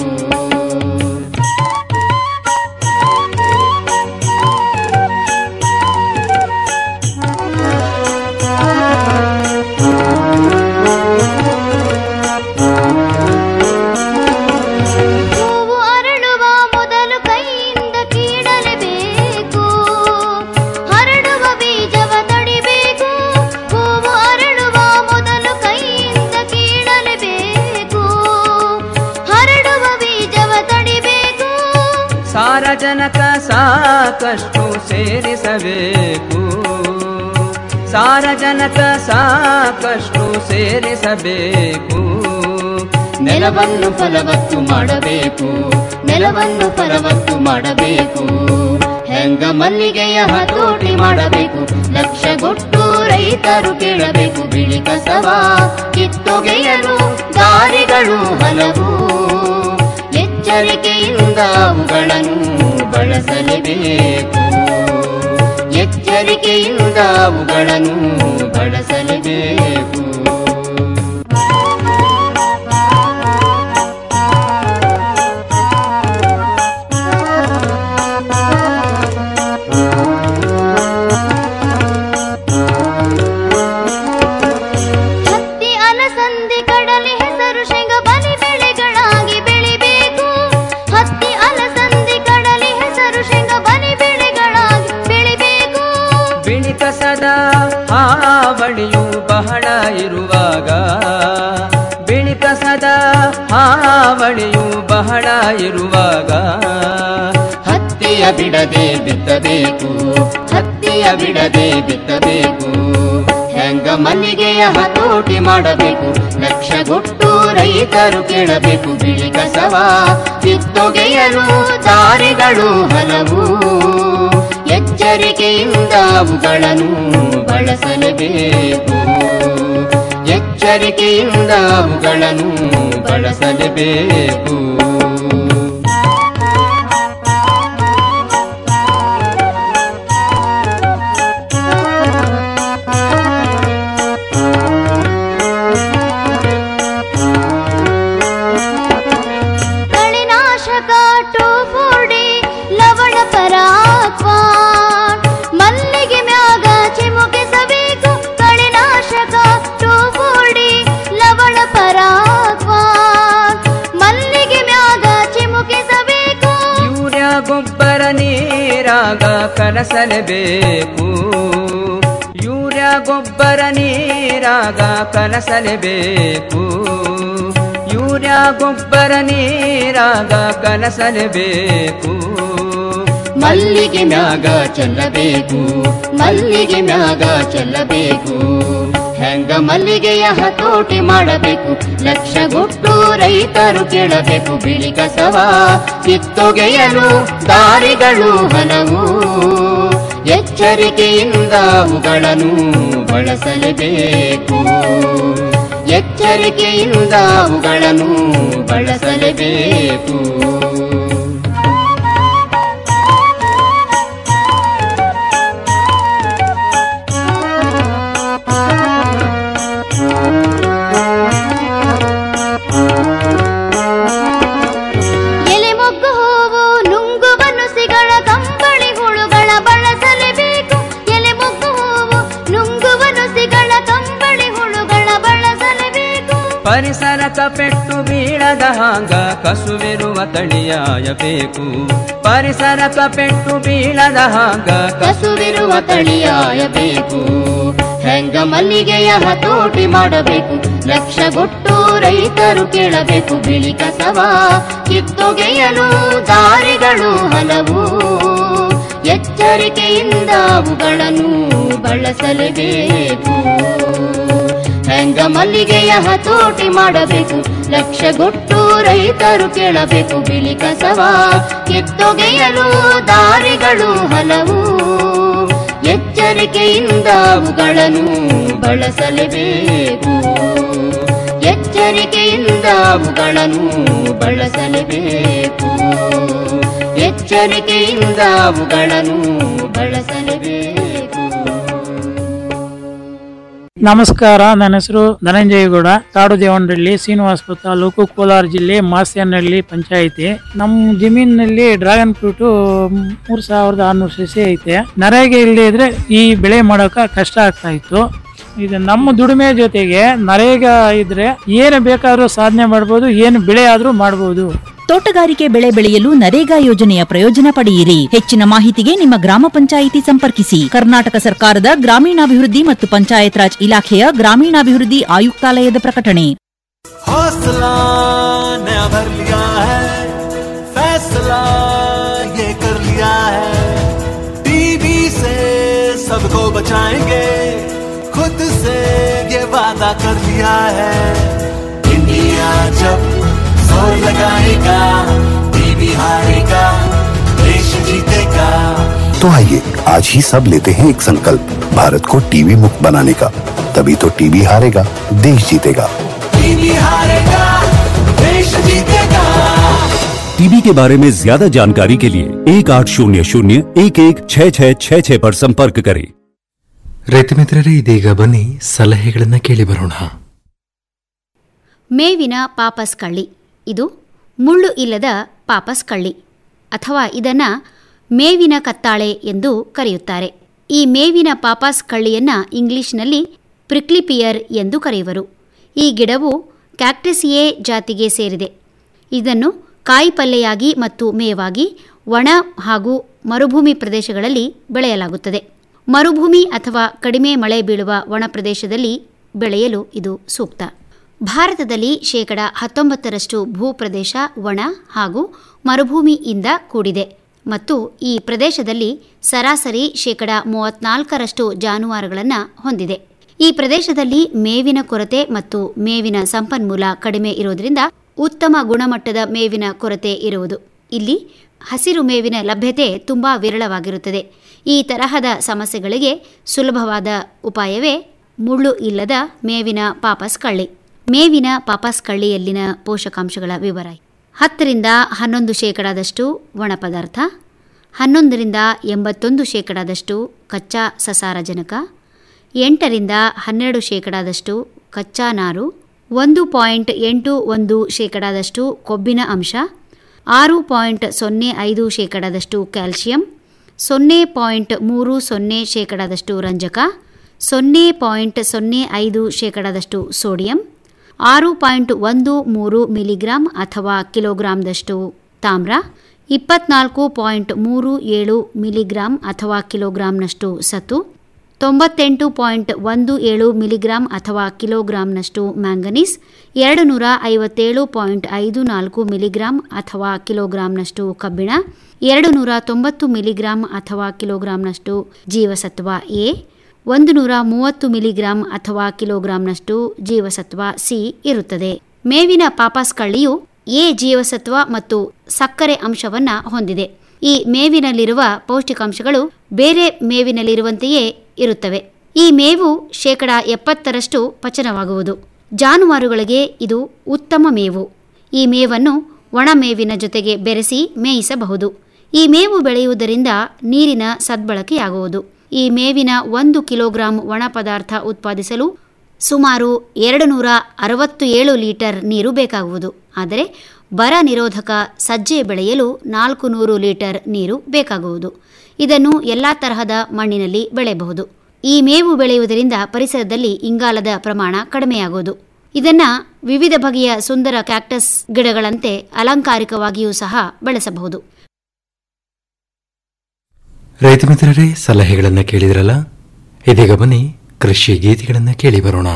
ಹೂವು ಅರಳುವ ಮೊದಲು ಕೈಯಿಂದ ಕೀಳಲೇಬೇಕು ಹರಡುವ ಬೀಜವ ತಡಿಬೇಕು ಹೂವು ಅರಳುವ ಮೊದಲು ಕೈಯಿಂದ ಕೀಳಲೇಬೇಕು ಹರಡುವ ಬೀಜವ ತಡಿಬೇಕು ಸಾರಜನಕ ಸಾಕಷ್ಟು ಸೇರಿಸಬೇಕು ಸಾರಜನಕ ಸಾಕಷ್ಟು ಸೇರಿಸಬೇಕು ನೆಲವನ್ನು ಫಲವತ್ತು ಮಾಡಬೇಕು ನೆಲವನ್ನು ಫಲವತ್ತು ಮಾಡಬೇಕು ಹೆಂಗ ಮಲ್ಲಿಗೆಯ ಹತೋಟಿ ಮಾಡಬೇಕು ಲಕ್ಷಗೊಟ್ಟು ರೈತರು ಕೇಳಬೇಕು ಬಿಳಿ ಕಸವ ಕಿತ್ತೊಗೆಯಲು ದಾರಿಗಳು ಹಲವು ಎಚ್ಚರಿಕೆಯಿಂದ ಅವುಗಳನ್ನು ಬಳಸಲೇಬೇಕು ಎಚ್ಚರಿಕೆಯಿಂದ ಅವುಗಳನ್ನು ಬಳಸಲೇಬೇಕು ಹತ್ತಿ ಅಲಸಂದಿ ಕಡಲೆ ಹೆಸರು ಶೇಂಗ ಬಲಿ ಬೆಳೆಗಳಾಗಿ ಬೆಳಿಬೇಕು ಹತ್ತಿ ಅಲಸಂದಿ ಕಡಲೆ ಹೆಸರು ಶೇಂಗ ಬಲಿ ಬೆಳೆಗಳಾಗಿ ಬೆಳಿಬೇಕು ಬಿಳಿ ಕಸದ ಹಾವಳಿಯು ಬಹಳ ಇರುವಾಗ ಬಿಳಿ ಕಸದ ಹಾವಳಿಯು ಬಹಳ ಇರುವಾಗ ಹತ್ತಿಯ ಬಿಡದೆ ಬಿತ್ತಬೇಕು ಹತ್ತಿಯ ಬಿಡದೆ ಬಿತ್ತಬೇಕು ಹೆಂಗ ಮಲ್ಲಿಗೆಯ ಹತೋಟಿ ಮಾಡಬೇಕು ಲಕ್ಷಗೊಟ್ಟು ರೈತರು ಕೇಳಬೇಕು ಬಿಳಿ ಕಸವ ಕಿತ್ತೊಗೆಯಲು ದಾರಿಗಳು ಹಲವು ಎಚ್ಚರಿಕೆಯಿಂದ ಅವುಗಳನ್ನು ಬಳಸಲೇಬೇಕು ಎಚ್ಚ ಎಚ್ಚರಿಕೆಯಿಂದ ಅವುಗಳನ್ನು ಬಳಸಲೇಬೇಕು ಕಳೆನಾಶಕ ಟೋಫೋಡಿ ಲವಣ ಪರಾಕ್ವಾನ್ ಮಲ್ಲಿಗೆ ಮ್ಯಾಗ ಚಿಮುಕಿಸಬೇಕು ಕಳೆನಾಶಕ ಟೋಫೋಡಿ ಲವಣ ಪರಾಕ್ವಾನ್ ಮಲ್ಲಿಗೆ ಮ್ಯಾಗ ಚಿಮುಕಿಸಬೇಕು ಯೂರಿಯಾ ಗೊಬ್ಬರ ನೀರಾಗ ಕಲಸಲೇಬೇಕು ಯೂರಿಯಾ ಗೊಬ್ಬರ ನೀರಾಗ ಕಲಸಲೇಬೇಕು ಯೂರಿಯಾ ಗೊಬ್ಬರ ನೀರಾಗ ಕಲಸಲೇಬೇಕು ಮಲ್ಲಿಗೆ ಮ್ಯಾಗ ಚೆಲ್ಲಬೇಕು ಮಲ್ಲಿಗೆ ಮ್ಯಾಗ ಚೆಲ್ಲಬೇಕು ಹೆಂಗ ಮಲ್ಲಿಗೆಯ ಹತೋಟಿ ಮಾಡಬೇಕು ಲಕ್ಷಗೊಟ್ಟು ರೈತರು ಕೇಳಬೇಕು ಬಿಳಿ ಕಸವ ಕಿತ್ತೊಗೆಯಲು ದಾರಿಗಳು ಹಲವು ಎಚ್ಚರಿಕೆಯಿಂದ ಅವುಗಳನ್ನು ಬಳಸಲೇಬೇಕು ಎಚ್ಚರಿಕೆಯಿಂದ ಅವುಗಳನ್ನು ಬಳಸಲೇಬೇಕು ಎಲೆ ಮೊಗ್ಗು ಹೂವು ನುಂಗುವ ನುಸಿಗಳ ಕಂಬಳಿ ಹುಳುಗಳ ಬಳಸಲೇಬೇಕು ಎಲೆ ಮೊಗ್ಗು ಹೂವು ನುಂಗುವ ನುಸಿಗಳ ಕಂಬಳಿ ಹುಳುಗಳ ಬಳಸಲೇಬೇಕು ಪರಿಸರಕ ಪೆಟ್ಟು ಬೀಳದ ಹಾಂಗ ಕಸುವಿರುವ ತಳಿಯಾಯಬೇಕು ಪರಿಸರಕ ಪೆಟ್ಟು ಬೀಳದ ಹಾಂಗ ಕಸುವಿರುವ ತಳಿಯಾಯಬೇಕು ಹೆಂಗ ಮಲ್ಲಿಗೆಯ ಹತೋಟಿ ಮಾಡಬೇಕು ಲಕ್ಷಗೊಟ್ಟು ರೈತರು ಕೇಳಬೇಕು ಬಿಳಿ ಕಸವ ಕಿತ್ತೊಗೆಯಲು ದಾರಿಗಳು ಹಲವು ಎಚ್ಚರಿಕೆಯಿಂದ ಅವುಗಳನ್ನು ಬಳಸಲೇಬೇಕು ಹೆಂಗ ಮಲ್ಲಿಗೆಯ ಹತೋಟಿ ಮಾಡಬೇಕು ಲಕ್ಷಗೊಟ್ಟು ರೈತರು ಕೇಳಬೇಕು ಬಿಳಿ ಕಸವ ಕಿತ್ತೊಗೆಯಲು ದಾರಿಗಳು ಹಲವು ಎಚ್ಚರಿಕೆಯಿಂದ ಅವುಗಳನ್ನು ಬಳಸಲೇಬೇಕು ಎಚ್ಚರಿಕೆಯಿಂದ ಅವುಗಳನ್ನು ಬಳಸಲೇಬೇಕು ಎಚ್ಚರಿಕೆಯಿಂದ ಅವುಗಳನ್ನು ಬಳಸಲೇಬೇಕು ನಮಸ್ಕಾರ ನನ್ನ ಹೆಸರು ಧನಂಜಯಗೌಡ ಕಾಡು ದೇವನಹಳ್ಳಿ ಶ್ರೀನಿವಾಸಪುರ ತಾಲೂಕು ಕೋಲಾರ ಜಿಲ್ಲೆ ಮಾಸ್ಯನಹಳ್ಳಿ ಪಂಚಾಯಿತಿ ನಮ್ಮ ಜಮೀನಿನಲ್ಲಿ ಡ್ರ್ಯಾಗನ್ ಫ್ರೂಟ್ ಮೂರ್ ಸಾವಿರದ ಆರ್ನೂರು ಸಸಿ ಐತೆ ನರೇಗೆ ಇಲ್ಲದೆ ಇದ್ರೆ ಈ ಬೆಳೆ ಮಾಡೋಕ ಕಷ್ಟ ಆಗ್ತಾ ಇತ್ತು ಇದು ನಮ್ಮ ದುಡಿಮೆ ಜೊತೆಗೆ ನರೇಗ ಇದ್ರೆ ಏನು ಬೇಕಾದ್ರೂ ಸಾಧನೆ ಮಾಡ್ಬೋದು ಏನು ಬೆಳೆ ಆದ್ರೂ ಮಾಡ್ಬೋದು ತೋಟಗಾರಿಕೆ ಬೆಳೆ ಬೆಳೆಯಲು ನರೇಗಾ ಯೋಜನೆಯ ಪ್ರಯೋಜನ ಪಡೆಯಿರಿ ಹೆಚ್ಚಿನ ಮಾಹಿತಿಗೆ ನಿಮ್ಮ ಗ್ರಾಮ ಪಂಚಾಯಿತಿ ಸಂಪರ್ಕಿಸಿ ಕರ್ನಾಟಕ ಸರ್ಕಾರದ ಗ್ರಾಮೀಣಾಭಿವೃದ್ಧಿ ಮತ್ತು ಪಂಚಾಯತ್ ರಾಜ್ ಇಲಾಖೆಯ ಗ್ರಾಮೀಣಾಭಿವೃದ್ಧಿ ಆಯುಕ್ತಾಲಯದ ಪ್ರಕಟಣೆ हौसला नया भर लिया है फैसला ये कर लिया है टीवी से सबको बचाएंगे खुद से ये वादा कर लिया है इंडिया जब जोर लगाएगा टीवी हारेगा देश जीतेगा तो आइए आज ही सब लेते हैं एक संकल्प भारत को टीवी मुक्त बनाने का तभी तो टीवी हारेगा देश जीतेगा टीवी हारेगा देश जीतेगा टीबी के बारे में ज्यादा जानकारी के लिए एक आठ शून्य शून्य एक एक छः छः छः छः पर संपर्क करें ರೈತ ಮಿತ್ರರೇ ಇದೀಗ ಬನ್ನಿ ಸಲಹೆಗಳನ್ನು ಕೇಳಿ ಬರೋಣ ಮೇವಿನ ಪಾಪಸ್ ಕಳ್ಳಿ ಇದು ಮುಳ್ಳು ಇಲ್ಲದ ಪಾಪಸ್ ಕಳ್ಳಿ ಅಥವಾ ಇದನ್ನು ಮೇವಿನ ಕತ್ತಾಳೆ ಎಂದು ಕರೆಯುತ್ತಾರೆ ಈ ಮೇವಿನ ಪಾಪಾಸ್ ಕಳ್ಳಿಯನ್ನು ಇಂಗ್ಲಿಷ್ನಲ್ಲಿ ಪ್ರಿಕ್ಲಿಪಿಯರ್ ಎಂದು ಕರೆಯುವರು ಈ ಗಿಡವು ಕ್ಯಾಕ್ಟಸಿಯೇ ಜಾತಿಗೆ ಸೇರಿದೆ ಇದನ್ನು ಕಾಯಿಪಲ್ಲೆಯಾಗಿ ಮತ್ತು ಮೇವಾಗಿ ಒಣ ಹಾಗೂ ಮರುಭೂಮಿ ಪ್ರದೇಶಗಳಲ್ಲಿ ಬೆಳೆಯಲಾಗುತ್ತದೆ ಮರುಭೂಮಿ ಅಥವಾ ಕಡಿಮೆ ಮಳೆ ಬೀಳುವ ಒಣ ಪ್ರದೇಶದಲ್ಲಿ ಬೆಳೆಯಲು ಇದು ಸೂಕ್ತ ಭಾರತದಲ್ಲಿ ಶೇಕಡ ಹತ್ತೊಂಬತ್ತರಷ್ಟು ಭೂಪ್ರದೇಶ ಒಣ ಹಾಗೂ ಮರುಭೂಮಿಯಿಂದ ಕೂಡಿದೆ ಮತ್ತು ಈ ಪ್ರದೇಶದಲ್ಲಿ ಸರಾಸರಿ ಶೇಕಡ ಮೂವತ್ನಾಲ್ಕರಷ್ಟು ಜಾನುವಾರುಗಳನ್ನು ಹೊಂದಿದೆ ಈ ಪ್ರದೇಶದಲ್ಲಿ ಮೇವಿನ ಕೊರತೆ ಮತ್ತು ಮೇವಿನ ಸಂಪನ್ಮೂಲ ಕಡಿಮೆ ಇರುವುದರಿಂದ ಉತ್ತಮ ಗುಣಮಟ್ಟದ ಮೇವಿನ ಕೊರತೆ ಇರುವುದು ಇಲ್ಲಿ ಹಸಿರು ಮೇವಿನ ಲಭ್ಯತೆ ತುಂಬಾ ವಿರಳವಾಗಿರುತ್ತದೆ ಈ ತರಹದ ಸಮಸ್ಯೆಗಳಿಗೆ ಸುಲಭವಾದ ಉಪಾಯವೇ ಮುಳ್ಳು ಇಲ್ಲದ ಮೇವಿನ ಪಾಪಸ್ ಕಳ್ಳಿ ಮೇವಿನ ಪಾಪಸ್ ಕಳ್ಳಿಯಲ್ಲಿನ ಪೋಷಕಾಂಶಗಳ ವಿವರ ಹತ್ತರಿಂದ ಹನ್ನೊಂದು ಶೇಕಡಾದಷ್ಟು ಒಣ ಪದಾರ್ಥ ಹನ್ನೊಂದರಿಂದ ಎಂಬತ್ತೊಂದು ಶೇಕಡಾದಷ್ಟು ಕಚ್ಚಾ ಸಸಾರಜನಕ ಎಂಟರಿಂದ ಹನ್ನೆರಡು ಶೇಕಡಾದಷ್ಟು ಕಚ್ಚಾ ನಾರು ಒಂದು ಪಾಯಿಂಟ್ ಎಂಟು ಒಂದು ಶೇಕಡಾದಷ್ಟು ಕೊಬ್ಬಿನ ಅಂಶ ಆರು ಪಾಯಿಂಟ್ ಸೊನ್ನೆ ಐದು ಶೇಕಡಾದಷ್ಟು ಕ್ಯಾಲ್ಸಿಯಂ ಸೊನ್ನೆ ಪಾಯಿಂಟ್ ಮೂರು ಸೊನ್ನೆ ಶೇಕಡಾದಷ್ಟು ರಂಜಕ ಸೊನ್ನೆ ಪಾಯಿಂಟ್ ಸೊನ್ನೆ ಐದು ಶೇಕಡಾದಷ್ಟು ಸೋಡಿಯಂ ಆರು ಪಾಯಿಂಟ್ ಒಂದು ಮೂರು ಮಿಲಿಗ್ರಾಂ ಅಥವಾ ಕಿಲೋಗ್ರಾಂದಷ್ಟು ತಾಮ್ರ ಇಪ್ಪತ್ನಾಲ್ಕು ಪಾಯಿಂಟ್ ಮೂರು ಏಳು ಮಿಲಿಗ್ರಾಂ ಅಥವಾ ಕಿಲೋಗ್ರಾಂನಷ್ಟು ಸತು ತೊಂಬತ್ತೆಂಟು ಪಾಯಿಂಟ್ ಒಂದು ಏಳು ಮಿಲಿಗ್ರಾಂ ಅಥವಾ ಕಿಲೋಗ್ರಾಂನಷ್ಟು ಮ್ಯಾಂಗನೀಸ್ ಎರಡು ನೂರ ಐವತ್ತೇಳು ಪಾಯಿಂಟ್ ಐದು ನಾಲ್ಕು ಮಿಲಿಗ್ರಾಂ ಅಥವಾ ಕಿಲೋಗ್ರಾಂನಷ್ಟು ಕಬ್ಬಿಣ ಎರಡು ನೂರ ತೊಂಬತ್ತು ಮಿಲಿಗ್ರಾಂ ಅಥವಾ ಕಿಲೋಗ್ರಾಂನಷ್ಟು ಜೀವಸತ್ವ ಎ ಒಂದು ನೂರ ಮೂವತ್ತು ಮಿಲಿಗ್ರಾಂ ಅಥವಾ ಕಿಲೋಗ್ರಾಂನಷ್ಟು ಜೀವಸತ್ವ ಸಿ ಇರುತ್ತದೆ ಮೇವಿನ ಪಾಪಾಸ್ ಕಳ್ಳಿಯು ಎ ಜೀವಸತ್ವ ಮತ್ತು ಸಕ್ಕರೆ ಅಂಶವನ್ನ ಹೊಂದಿದೆ ಈ ಮೇವಿನಲ್ಲಿರುವ ಪೌಷ್ಟಿಕಾಂಶಗಳು ಬೇರೆ ಮೇವಿನಲ್ಲಿರುವಂತೆಯೇ ಇರುತ್ತವೆ ಈ ಮೇವು ಶೇಕಡ ಎಪ್ಪತ್ತರಷ್ಟು ಪಚನವಾಗುವುದು ಜಾನುವಾರುಗಳಿಗೆ ಇದು ಉತ್ತಮ ಮೇವು ಈ ಮೇವನ್ನು ಒಣ ಮೇವಿನ ಜೊತೆಗೆ ಬೆರೆಸಿ ಮೇಯಿಸಬಹುದು ಈ ಮೇವು ಬೆಳೆಯುವುದರಿಂದ ನೀರಿನ ಸದ್ಬಳಕೆಯಾಗುವುದು ಈ ಮೇವಿನ ಒಂದು ಕಿಲೋಗ್ರಾಂ ಒಣ ಪದಾರ್ಥ ಉತ್ಪಾದಿಸಲು ಸುಮಾರು ಎರಡು ನೂರ ಅರವತ್ತು ಏಳು ಲೀಟರ್ ನೀರು ಬೇಕಾಗುವುದು ಆದರೆ ಬರ ನಿರೋಧಕ ಸಜ್ಜೆ ಬೆಳೆಯಲು ನಾಲ್ಕು ನೂರು ಲೀಟರ್ ನೀರು ಬೇಕಾಗುವುದು ಇದನ್ನು ಎಲ್ಲ ತರಹದ ಮಣ್ಣಿನಲ್ಲಿ ಬೆಳೆಯಬಹುದು ಈ ಮೇವು ಬೆಳೆಯುವುದರಿಂದ ಪರಿಸರದಲ್ಲಿ ಇಂಗಾಲದ ಪ್ರಮಾಣ ಕಡಿಮೆಯಾಗುವುದು ಇದನ್ನ ವಿವಿಧ ಬಗೆಯ ಸುಂದರ ಕ್ಯಾಕ್ಟಸ್ ಗಿಡಗಳಂತೆ ಅಲಂಕಾರಿಕವಾಗಿಯೂ ಸಹ ಬೆಳೆಸಬಹುದು ರೈತ ಮಿತ್ರರೇ ಸಲಹೆಗಳನ್ನು ಕೇಳಿದ್ರಲ್ಲ ಇದೀಗ ಬನ್ನಿ ಕೃಷಿ ಗೀತೆಗಳನ್ನು ಕೇಳಿ ಬರೋಣ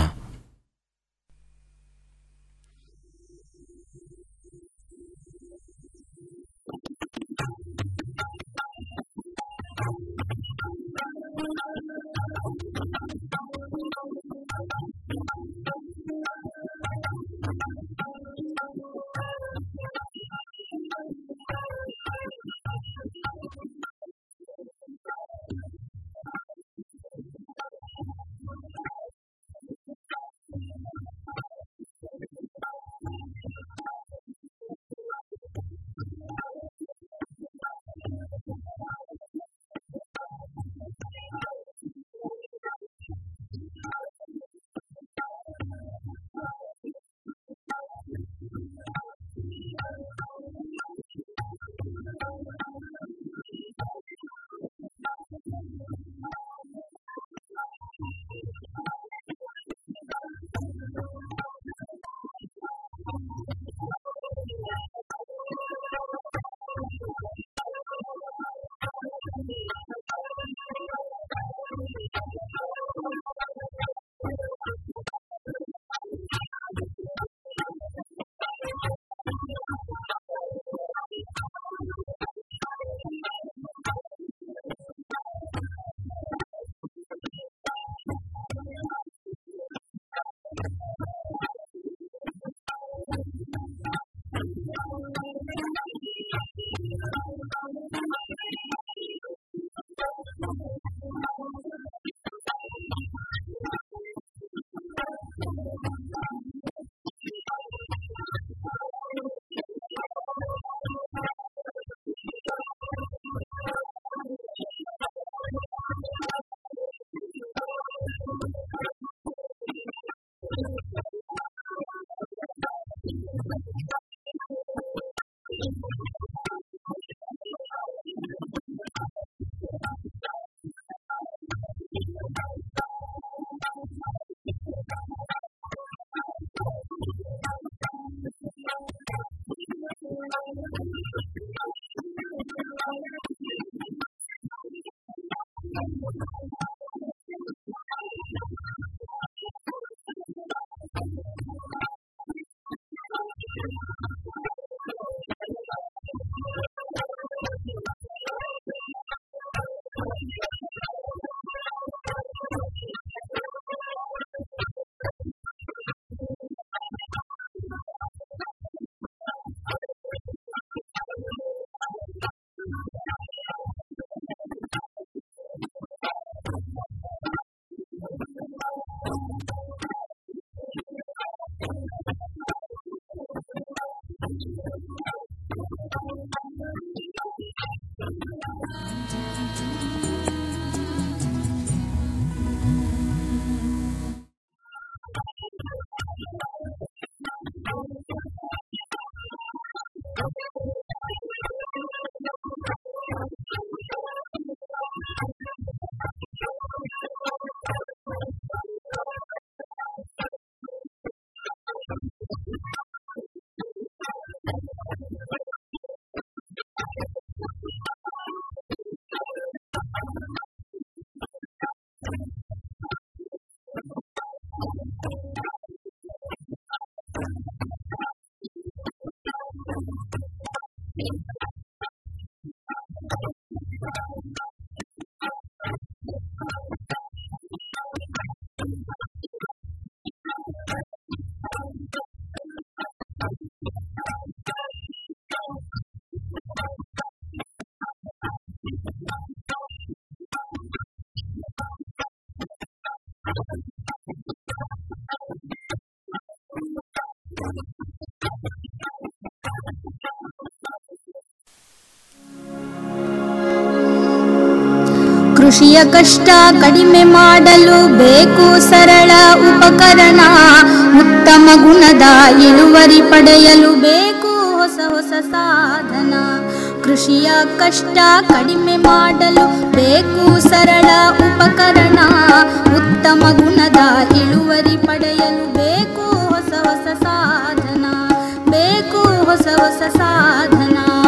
ಕೃಷಿಯ ಕಷ್ಟ ಕಡಿಮೆ ಮಾಡಲು ಬೇಕು ಸರಳ ಉಪಕರಣ ಉತ್ತಮ ಗುಣದ ಇಳುವರಿ ಪಡೆಯಲು ಬೇಕು ಹೊಸ ಹೊಸ ಸಾಧನ ಕೃಷಿಯ ಕಷ್ಟ ಕಡಿಮೆ ಮಾಡಲು ಬೇಕು ಸರಳ ಉಪಕರಣ ಉತ್ತಮ ಗುಣದ ಇಳುವರಿ ಪಡೆಯಲು ಬೇಕು ಹೊಸ ಹೊಸ ಸಾಧನ ಬೇಕು ಹೊಸ ಹೊಸ ಸಾಧನ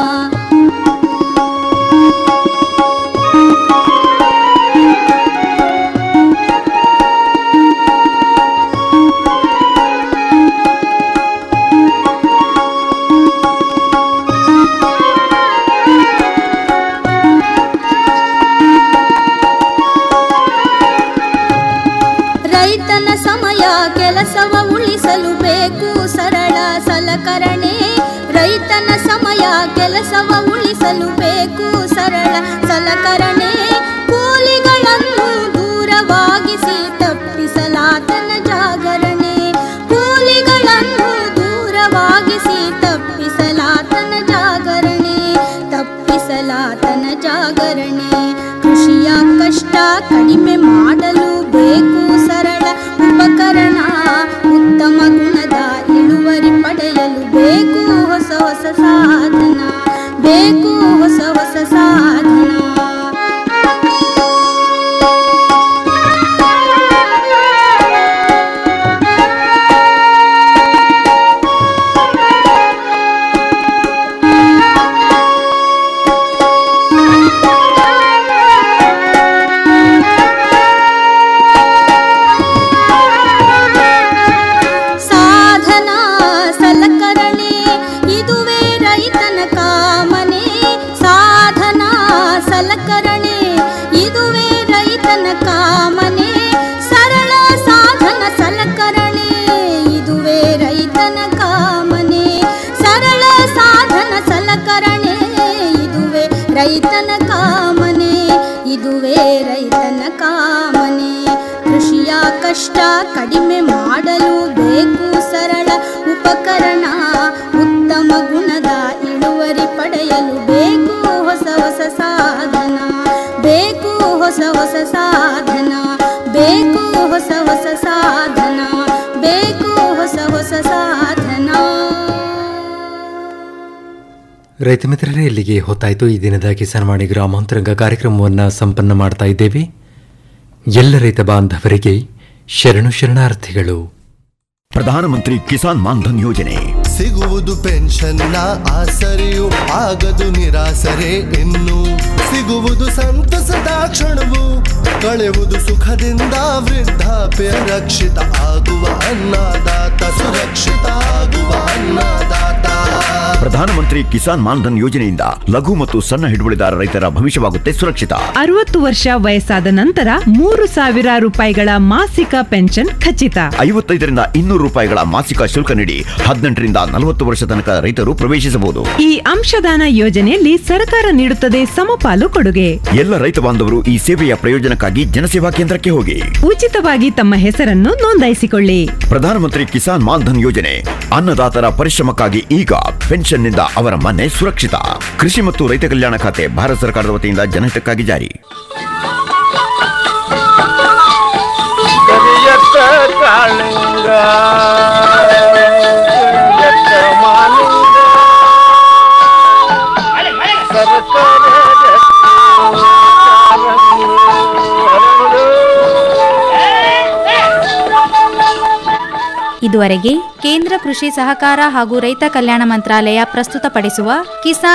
ರೈತನ ಸಮಯ ಕೆಲಸವ ಉಳಿಸಲು ಬೇಕು ಸರಳ ಸಲಕರಣೆ ರೈತನ ಸಮಯ ಕೆಲಸವ ಉಳಿಸಲು ಬೇಕು ಸರಳ ಸಲಕರಣೆ ಕೂಲಿಗಳನ್ನು ದೂರವಾಗಿಸಿ ತಪ್ಪಿಸಲಾತನ ಜಾಗರಣೆ ಕೂಲಿಗಳನ್ನು ದೂರವಾಗಿಸಿ ತಪ್ಪಿಸಲಾತನ ಜಾಗರಣೆ ತಪ್ಪಿಸಲಾತನ ಜಾಗರಣೆ ಕೃಷಿಯ ಕಷ್ಟ ಕಡಿಮೆ ಮಾಡಲು ಬೇಕು ಸರಳ ಉಪಕರಣ ಉತ್ತಮ ಗುಣದ ಇಳುವರಿ ಪಡೆಯಲು ಬೇಕು ಹೊಸ ಹೊಸ ಸಾಧನ ಬೇಕು ಹೊಸ ಹೊಸ ಸಾಧನ ಸಾಧನ ಸಲಕರಣೆ ಇದುವೇ ರೈತನ ಕಾಮನೆ ಸಾಧನ ಸಲಕರಣೆ ಇದುವೇ ರೈತನ ಕಾಮನೆ ಸರಳ ಸಾಧನ ಸಲಕರಣೆ ಇದುವೇ ರೈತನ ಕಾಮನೆ ಸರಳ ಸಾಧನ ಸಲಕರಣೆ ಇದುವೇ ರೈತನ ಕಾಮನೆ ಇದುವೇ ರೈತನ ಕಾಮನೆ ಕೃಷಿಯ ಕಷ್ಟ ಕಡಿಮೆ ಮಾಡಲು ಬೇಕು ಸರಳ ಉಪಕರಣ ಉತ್ತಮ ಗುಣದ ಇಳುವರಿ ಪಡೆಯಲು ಬೇಕು ಹೊಸ ಹೊಸ ಸಾಧನ ಬೇಕು ಹೊಸ ಹೊಸ ಸಾಧನ ಬೇಕು ಹೊಸ ಹೊಸ ಸಾಧನ ಬೇಕು ಹೊಸ ಹೊಸ ಸಾಧನ ರೈತ ಮಿತ್ರರೇ ಇಲ್ಲಿಗೆ ಹೊತ್ತಾಯಿತು ಈ ದಿನದ ಕಿಸಾನ್ವಾಣಿ ಗ್ರಾಮಾಂತರಂಗ ಕಾರ್ಯಕ್ರಮವನ್ನು ಸಂಪನ್ನ ಮಾಡ್ತಾ ಇದ್ದೇವೆ ಎಲ್ಲ ರೈತ ಬಾಂಧವರಿಗೆ ಶರಣು ಶರಣಾರ್ಥಿಗಳು ಪ್ರಧಾನಮಂತ್ರಿ ಕಿಸಾನ್ ಮಾನ್ಧನ್ ಯೋಜನೆ ಸಿಗುವುದು ಪೆನ್ಷನ್ನ ಆಸರೆಯು ಆಗದು ನಿರಾಸರೆ ಇನ್ನು ಸಿಗುವುದು ಸಂತಸದ ಕ್ಷಣವು ಕಳೆಯುವುದು ಸುಖದಿಂದ ವೃದ್ಧಾಪ್ಯ ರಕ್ಷಿತ ಆಗುವ ಅನ್ನದಾತ ಸುರಕ್ಷಿತ ಆಗುವ ಅನ್ನದಾತ ಪ್ರಧಾನಮಂತ್ರಿ ಕಿಸಾನ್ ಮಾನ್ಧನ್ ಯೋಜನೆಯಿಂದ ಲಘು ಮತ್ತು ಸಣ್ಣ ಹಿಡುವಳಿದಾರ ರೈತರ ಭವಿಷ್ಯವಾಗುತ್ತೆ ಸುರಕ್ಷಿತ ಅರವತ್ತು ವರ್ಷ ವಯಸ್ಸಾದ ನಂತರ ಮೂರು ಸಾವಿರ ರೂಪಾಯಿಗಳ ಮಾಸಿಕ ಪೆನ್ಷನ್ ಖಚಿತ ಐವತ್ತೈದರಿಂದ ಇನ್ನೂರು ರೂಪಾಯಿಗಳ ಮಾಸಿಕ ಶುಲ್ಕ ನೀಡಿ ಹದಿನೆಂಟರಿಂದ ನಲವತ್ತು ವರ್ಷ ತನಕ ರೈತರು ಪ್ರವೇಶಿಸಬಹುದು ಈ ಅಂಶದಾನ ಯೋಜನೆಯಲ್ಲಿ ಸರ್ಕಾರ ನೀಡುತ್ತದೆ ಸಮಪಾಲು ಕೊಡುಗೆ ಎಲ್ಲ ರೈತ ಬಾಂಧವರು ಈ ಸೇವೆಯ ಪ್ರಯೋಜನಕ್ಕಾಗಿ ಜನಸೇವಾ ಕೇಂದ್ರಕ್ಕೆ ಹೋಗಿ ಉಚಿತವಾಗಿ ತಮ್ಮ ಹೆಸರನ್ನು ನೋಂದಾಯಿಸಿಕೊಳ್ಳಿ ಪ್ರಧಾನಮಂತ್ರಿ ಕಿಸಾನ್ ಮಾನ್ಧನ್ ಯೋಜನೆ ಅನ್ನದಾತರ ಪರಿಶ್ರಮಕ್ಕಾಗಿ ಈಗ ಪೆನ್ಷನ್ನಿಂದ ಅವರ ಮನೆ ಸುರಕ್ಷಿತ ಕೃಷಿ ಮತ್ತು ರೈತ ಕಲ್ಯಾಣ ಖಾತೆ ಭಾರತ ಸರ್ಕಾರದ ವತಿಯಿಂದ ಜನಹಿತಕ್ಕಾಗಿ ಜಾರಿ ಕರಿಯತ್ತ ಕಾಳಿಂಗ ಕರಿಯತ್ತ ಮಾಲಿಂಗ ಸರಸರ ರತ್ನ ಹರಡು. ಇದುವರೆಗೆ ಕೇಂದ್ರ ಕೃಷಿ ಸಹಕಾರ ಹಾಗೂ ರೈತ ಕಲ್ಯಾಣ ಮಂತ್ರಾಲಯ ಪ್ರಸ್ತುತಪಡಿಸುವ ಕಿಸಾನ್